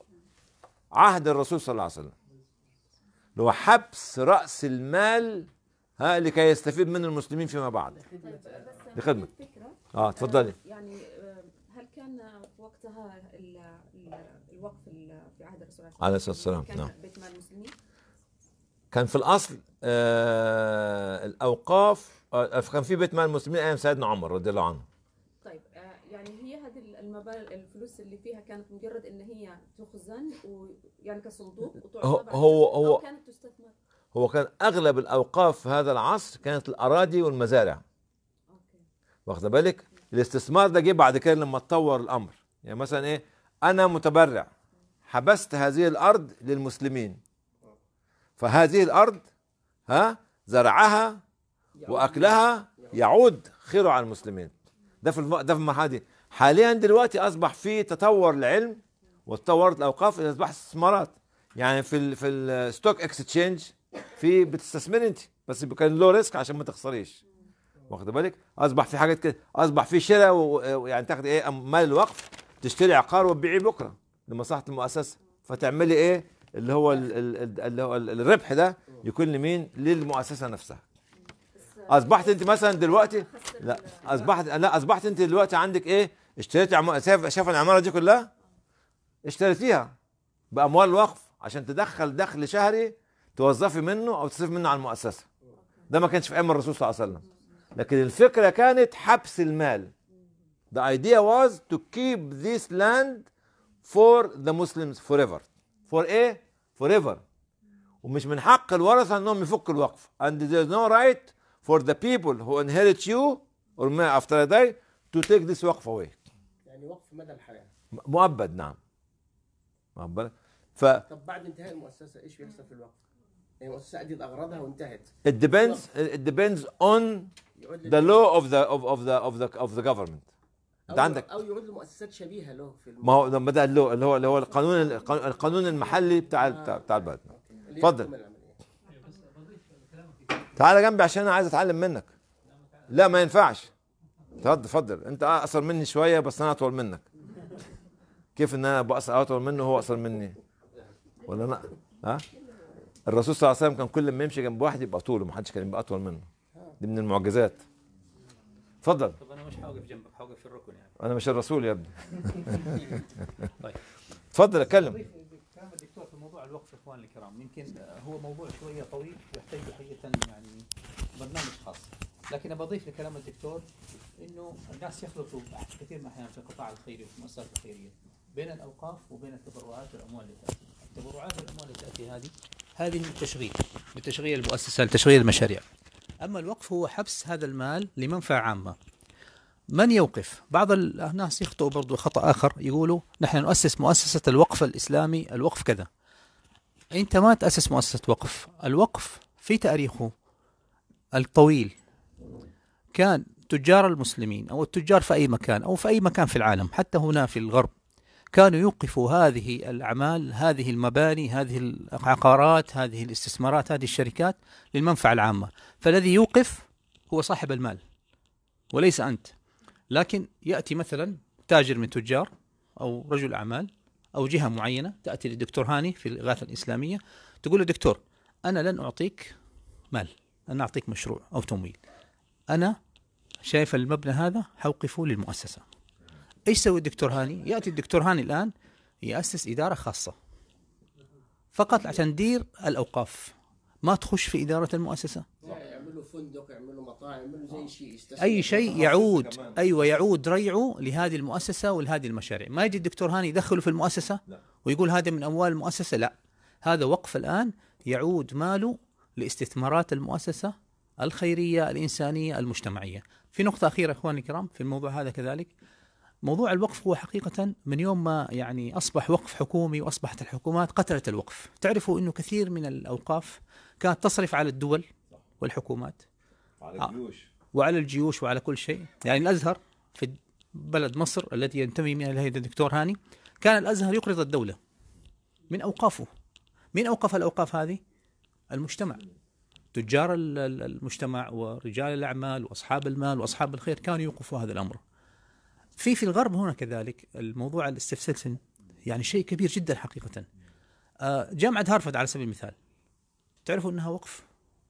عهد الرسول صلى الله عليه وسلم اللي هو حبس راس المال ها لكي يستفيد منه المسلمين فيما بعد طيب بس لخدمة. الفكره اه تفضلي يعني آه، هل كان في وقتها ال- ال- الوقف ال- في عهد الرسول عليه الصلاة والسلام، كان نعم. بيت مال المسلمين كان في الاصل آه الاوقاف آه كان في بيت مال المسلمين ايام سيدنا عمر رضي الله عنه طيب آه، يعني هي هذه المبالغ الفلوس اللي فيها كانت مجرد ان هي تخزن ويعني كصندوق وتعطى هو- بعد هو- كده، هو- أو كانت تستثمر هو كان اغلب الاوقاف في هذا العصر كانت الاراضي والمزارع اوكي واخد بالك الاستثمار ده جه بعد كده لما اتطور الامر يعني مثلا ايه انا متبرع حبست هذه الارض للمسلمين فهذه الارض ها زرعها واكلها يعود خيره على المسلمين ده في الم... ده في المرحله دي حاليا دلوقتي اصبح في تطور العلم وتطورت الاوقاف الى اصبحت استثمارات يعني في ال... في الستوك اكستشينج في بتستثمر انت بس كان له ريسك عشان ما تخسريش واخد بالك اصبح في حاجات كده اصبح في شراء و- ويعني تاخد ايه مال الوقف تشتري عقار وتبيعيه بكره لمصلحه المؤسسه فتعملي ايه اللي هو ال- ال- ال- اللي هو ال- الربح ده يكون لمين للمؤسسه نفسها اصبحت انت مثلا دلوقتي لا اصبحت لا اصبحت انت دلوقتي عندك ايه اشتريتي عم... شايف شايف العماره دي كلها اشتريتيها باموال الوقف عشان تدخل دخل شهري توظفي منه او تصرفي منه على المؤسسه ده ما كانش في ايام الرسول صلى الله عليه وسلم لكن الفكره كانت حبس المال The idea was to keep this land for the Muslims forever. For ايه؟ Forever. ومش من حق الورثة انهم يفكوا الوقف. And there's no right for the people who inherit you or may after I die to take this وقف away. يعني وقف مدى الحياه مؤبد نعم. مؤبد. ف طب بعد انتهاء المؤسسه ايش بيحصل في الوقف؟ يعني المؤسسه ادت اغراضها وانتهت it depends it depends on يعود the law of the of of the of the of the government انت أو- عندك او يعود لمؤسسات شبيهه له في الم... ما هو لما ده اللو اللي هو اللي هو القانون القانون المحلي بتاع بتاع, بتاع البلد اللي اتفضل. يحكم العملية. تعالى جنبي عشان انا عايز اتعلم منك لا ما ينفعش اتفضل اتفضل انت اقصر مني شويه بس انا اطول منك كيف ان انا بقصر اطول منه وهو اقصر مني ولا لا ها الرسول صلى الله عليه وسلم كان كل ما يمشي جنب واحد يبقى طوله ما حدش كان يبقى اطول منه دي من المعجزات اتفضل طب انا مش حوقف جنبك حوقف في الركن يعني انا مش الرسول يا ابني طيب. اتفضل اتكلم أضيف كلام الدكتور في موضوع الوقف اخواني الكرام يمكن هو موضوع شويه طويل ويحتاج حقيقه يعني برنامج خاص لكن بضيف لكلام الدكتور انه الناس يخلطوا كثير من الاحيان في القطاع الخيري وفي المؤسسات الخيريه بين الاوقاف وبين التبرعات والاموال اللي تاتي التبرعات والاموال اللي تاتي هذه هذه للتشغيل لتشغيل المؤسسه لتشغيل المشاريع اما الوقف هو حبس هذا المال لمنفعه عامه من يوقف بعض الناس يخطئوا برضو خطأ آخر يقولوا نحن نؤسس مؤسسة الوقف الإسلامي الوقف كذا أنت ما تأسس مؤسسة وقف الوقف في تاريخه الطويل كان تجار المسلمين أو التجار في أي مكان أو في أي مكان في العالم حتى هنا في الغرب كانوا يوقفوا هذه الأعمال هذه المباني هذه العقارات هذه الاستثمارات هذه الشركات للمنفعة العامة فالذي يوقف هو صاحب المال وليس أنت لكن ياتي مثلا تاجر من تجار او رجل اعمال او جهه معينه تاتي للدكتور هاني في الاغاثه الاسلاميه تقول له دكتور انا لن اعطيك مال انا اعطيك مشروع او تمويل انا شايف المبنى هذا حوقفه للمؤسسه ايش يسوي الدكتور هاني ياتي الدكتور هاني الان ياسس اداره خاصه فقط عشان تدير الاوقاف ما تخش في اداره المؤسسه يعملوا فندق يعملوا مطاعم يعملوا زي شيء يستثمر اي شيء يعود ايوه يعود ريعه لهذه المؤسسه ولهذه المشاريع ما يجي الدكتور هاني يدخله في المؤسسه ويقول هذا من اموال المؤسسه لا هذا وقف الان يعود ماله لاستثمارات المؤسسه الخيريه الانسانيه المجتمعيه في نقطه اخيره اخواني الكرام في الموضوع هذا كذلك موضوع الوقف هو حقيقة من يوم ما يعني أصبح وقف حكومي وأصبحت الحكومات قتلت الوقف تعرفوا أنه كثير من الأوقاف كانت تصرف على الدول والحكومات على الجيوش وعلى الجيوش وعلى كل شيء يعني الازهر في بلد مصر التي ينتمي منها اليه الدكتور هاني كان الازهر يقرض الدوله من اوقافه من اوقف الاوقاف هذه المجتمع تجار ال- ال- المجتمع ورجال الاعمال واصحاب المال واصحاب الخير كانوا يوقفوا هذا الامر في في الغرب هنا كذلك الموضوع الاستفسلسن يعني شيء كبير جدا حقيقه آه، جامعه هارفرد على سبيل المثال تعرفوا انها وقف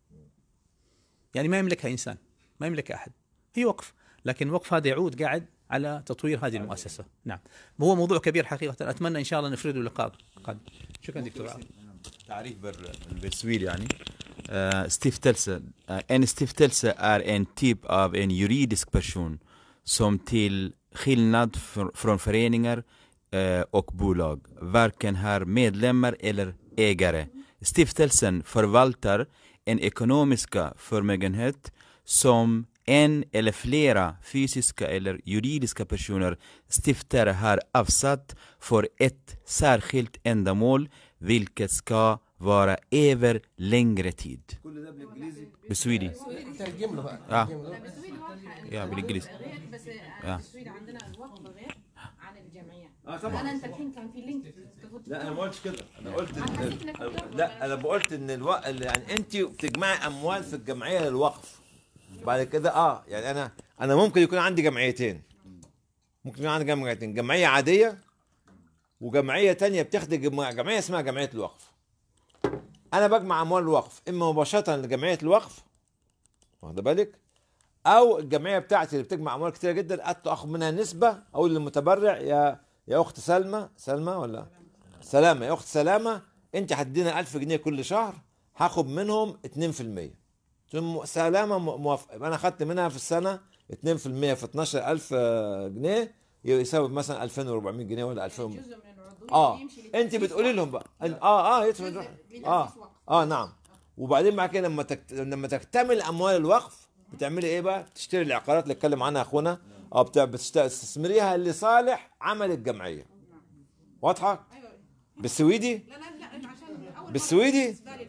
يعني ما يملكها انسان ما يملكها احد هي وقف لكن الوقف هذا يعود قاعد على تطوير هذه المؤسسه نعم هو موضوع كبير حقيقه اتمنى ان شاء الله نفرده لقاء قادم شكرا دكتور تعريف بال- بالسويدي يعني uh, stiftelse uh, en stiftelse är en typ av en juridisk person som till skillnad fr- från föreningar eh, och bolag varken har medlemmar eller ägare. Stiftelsen förvaltar en ekonomiska förmögenhet som en eller flera fysiska eller juridiska personer stiftare har avsatt för ett särskilt ändamål vilket ska vara över längre tid. كل ده بالانجليزي بالسويدي ترجم له بقى آه. ترجم له. بالسويدي واضحه يا بالانجليزي غير بس آه. السويدي عندنا الوقف غير عن الجمعيه اه انا انت الحين كان في لينك كنت لا انا ما قلتش كده انا قلت أنا إن حسيت إنك بتقول لا انا بقولت ان الوقت يعني انت بتجمعي اموال في الجمعيه للوقف بعد كده اه يعني انا انا ممكن يكون عندي جمعيتين ممكن يكون عندي جمعيتين جمعيه عاديه وجمعيه تانية بتاخد جمع- جمعيه اسمها جمعيه الوقف انا بجمع اموال الوقف اما مباشره لجمعيه الوقف واخد بالك او الجمعيه بتاعتي اللي بتجمع اموال كتير جدا اخد منها نسبه اقول للمتبرع يا يا اخت سلمى سلمى ولا سلامه يا اخت سلامه انت هتدينا 1000 جنيه كل شهر هاخد منهم 2% ثم سلامه م- موافقه يبقى انا خدت منها في السنه 2% في 12000 جنيه يساوي مثلا 2400 جنيه ولا 2000 جزء من العضويه اه بيمشي انت لتأسيس بتقولي وقف. لهم بقى إن- اه اه يدفع جزء اه لتأسيس وقف. اه نعم وبعدين بعد كده لما تكت... لما تكتمل اموال الوقف بتعملي ايه بقى؟ تشتري العقارات اللي اتكلم عنها اخونا او بتاع بتستثمريها لصالح عمل الجمعيه واضحه؟ ايوه بالسويدي؟ لا لا لا عشان اول مرة بالسويدي؟ بالنسبه لي الفكره انه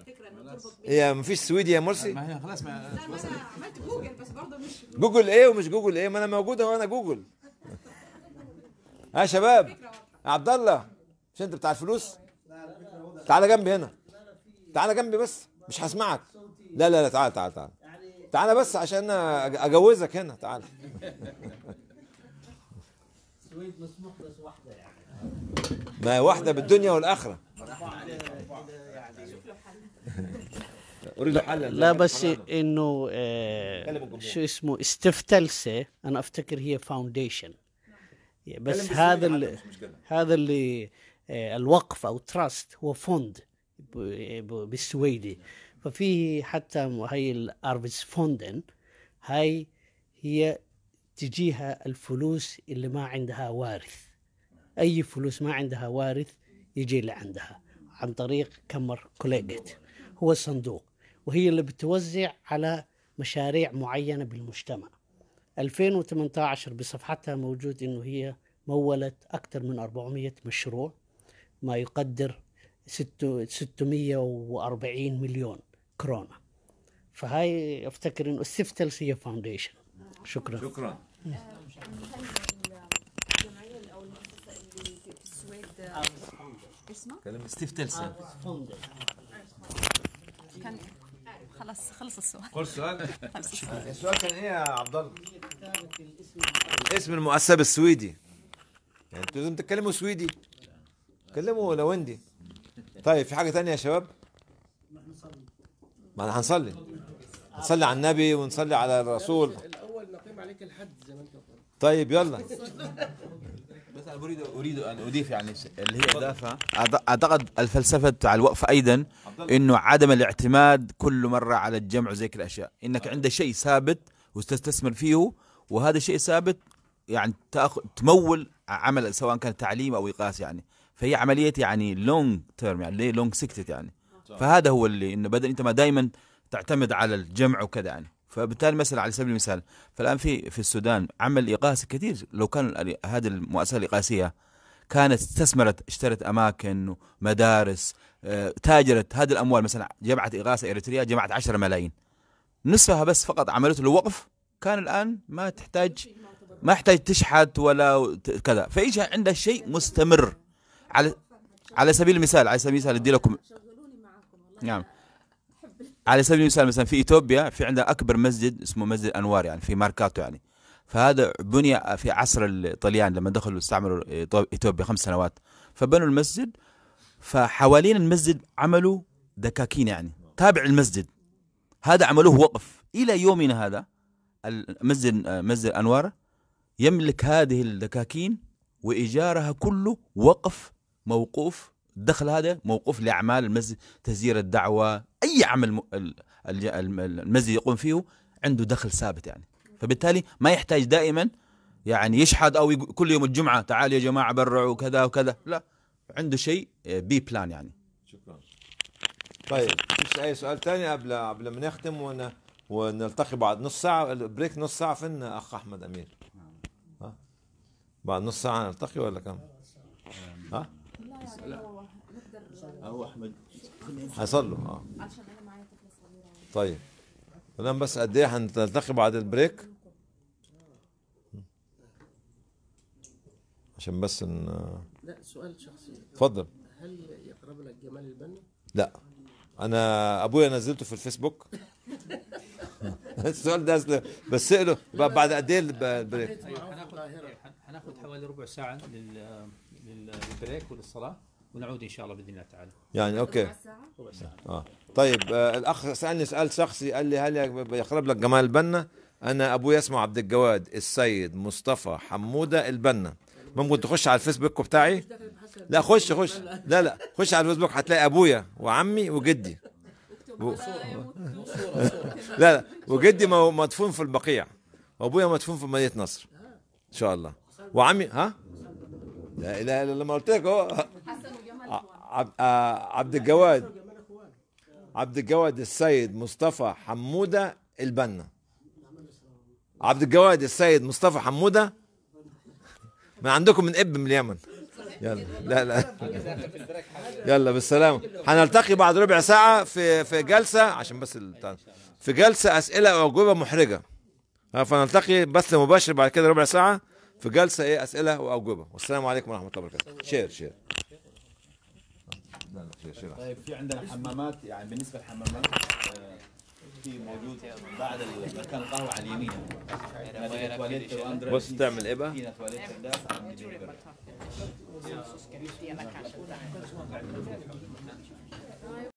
تربط بيها هي مفيش سويدي يا مرسي ما هي خلاص ما لا ما انا عملت جوجل بس برضه مش جوجل ايه ومش جوجل ايه ما انا موجود اهو انا جوجل ها يا شباب عبد الله مش انت بتاع الفلوس تعالى جنبي هنا تعالى جنبي بس مش هسمعك لا لا لا تعالى تعالى تعالى تعالى بس عشان أج- اجوزك هنا تعالى السويد مسموح بس واحده يعني ما واحده بالدنيا والاخره اريد حلا لا بس انه آه كلم الجمهور. شو اسمه استفتلسه انا افتكر هي فاونديشن بس هذا اللي هذا اللي آه الوقف او تراست هو فوند ب- ب- بالسويدي ففي حتى هي الارفيس فوندن هاي هي تجيها الفلوس اللي ما عندها وارث اي فلوس ما عندها وارث يجي لعندها عن طريق كمر كوليجت هو صندوق وهي اللي بتوزع على مشاريع معينه بالمجتمع 2018 بصفحتها موجود انه هي مولت اكثر من 400 مشروع ما يقدر ست- 640 مليون كورونا فهاي افتكر انه السيفتلس هي فاونديشن شكرا شكرا الجمعيه او المؤسسه اللي في في السويد آه، اسمها ستيف تلسا كان خلاص خلص السؤال قول السؤال خلص السؤال السؤال كان ايه يا عبد الله الاسم المؤسسه بالسويدي يعني انتوا لازم تتكلموا سويدي تكلموا لوندي طيب في حاجه تانية يا شباب ما احنا هنصلي نصلي على النبي ونصلي على الرسول الاول نقيم عليك الحد زي ما انت قلت طيب يلا بس انا اريد اريد ان اضيف يعني ش- اللي هي اضافه أعت- اعتقد الفلسفه بتاع الوقف ايضا انه عدم الاعتماد كل مره على الجمع وزي كل الاشياء انك عندك شيء ثابت وتستثمر فيه وهذا الشيء ثابت يعني تاخذ تمول عمل سواء كان تعليم او اقاس يعني فهي عمليه يعني لونج تيرم يعني لونج سكتت يعني فهذا هو اللي انه بدل انت ما دائما تعتمد على الجمع وكذا يعني فبالتالي مثلا على سبيل المثال فالان في في السودان عمل اقاسي كثير لو كان ال- هذه المؤسسه الاقاسيه كانت استثمرت اشترت اماكن ومدارس آه، تاجرت هذه الاموال مثلا جمعت اغاثه اريتريا جمعت 10 ملايين نصفها بس فقط عملته له وقف كان الان ما تحتاج ما يحتاج تشحت ولا ت- كذا فيجي عندها شيء مستمر على على سبيل المثال على سبيل المثال ادي لكم شغلوني معاكم والله نعم. أحب على سبيل المثال مثلا في ايثيوبيا في عندها اكبر مسجد اسمه مسجد انوار يعني في ماركاتو يعني فهذا بني في عصر الطليان لما دخلوا استعمروا ايثيوبيا خمس سنوات فبنوا المسجد فحوالين المسجد عملوا دكاكين يعني تابع المسجد هذا عملوه وقف الى يومنا هذا المسجد مسجد انوار يملك هذه الدكاكين وايجارها كله وقف موقوف الدخل هذا موقوف لاعمال المسجد تسجيل الدعوه اي عمل م- ال- الج- الم- المسجد يقوم فيه عنده دخل ثابت يعني فبالتالي ما يحتاج دائما يعني يشحد او يقو- كل يوم الجمعه تعالوا يا جماعه برعوا وكذا وكذا لا عنده شيء بي بلان يعني شكرا طيب مفيش اي سؤال تاني قبل قبل ما نختم ون... ونلتقي بعد نص ساعه البريك نص ساعه فين اخ احمد امير ها بعد نص ساعه نلتقي ولا كم ها لا يعني لو نقدر او احمد هيصلوا اه علشان انا معايا طفله صغيره طيب الان بس قد ايه هنلتقي بعد البريك عشان بس ان لا سؤال شخصي اتفضل هل يقرب لك جمال البنا؟ لا انا ابويا نزلته في الفيسبوك السؤال ده أصل بسأله بقى بعد قد ايه الب- البريك أيوة، هناخذ هناخذ حوالي ربع ساعه لل لل- للبريك وللصلاه ونعود ان شاء الله باذن الله تعالى يعني اوكي ربع ساعه ربع ساعه اه طيب آه الاخ سالني سؤال شخصي قال لي هل يقرب لك جمال البنا انا ابويا اسمه عبد الجواد السيد مصطفى حموده البنا ممكن تخش على الفيسبوك بتاعي لا خش خش لا لا خش على الفيسبوك هتلاقي ابويا وعمي وجدي اكتب و- ولا يموت لا لا وجدي مو- مدفون في البقيع وابويا مدفون في مدينه نصر ان شاء الله وعمي ها لا اله الا الله ما قلت لك اهو حسن وجمال ع- عب- آه، عبد الجواد عبد الجواد السيد مصطفى حموده البنا عبد الجواد السيد مصطفى حموده من عندكم من اب من اليمن يلا لا لا يلا بالسلامة هنلتقي بعد ربع ساعة في في جلسة عشان بس البتاع. في جلسة أسئلة وأجوبة محرجة ها، فنلتقي بث مباشر بعد كده ربع ساعة في جلسة إيه أسئلة وأجوبة والسلام عليكم ورحمة الله وبركاته شير شير لا لا شير شير طيب في عندنا حمامات يعني بالنسبه للحمامات آه، في موجود بعد مكان القهوه على اليمين يعني تواليت وأندرا بص تعمل إيه بقى؟ فينا تواليت قدام عند اليمين.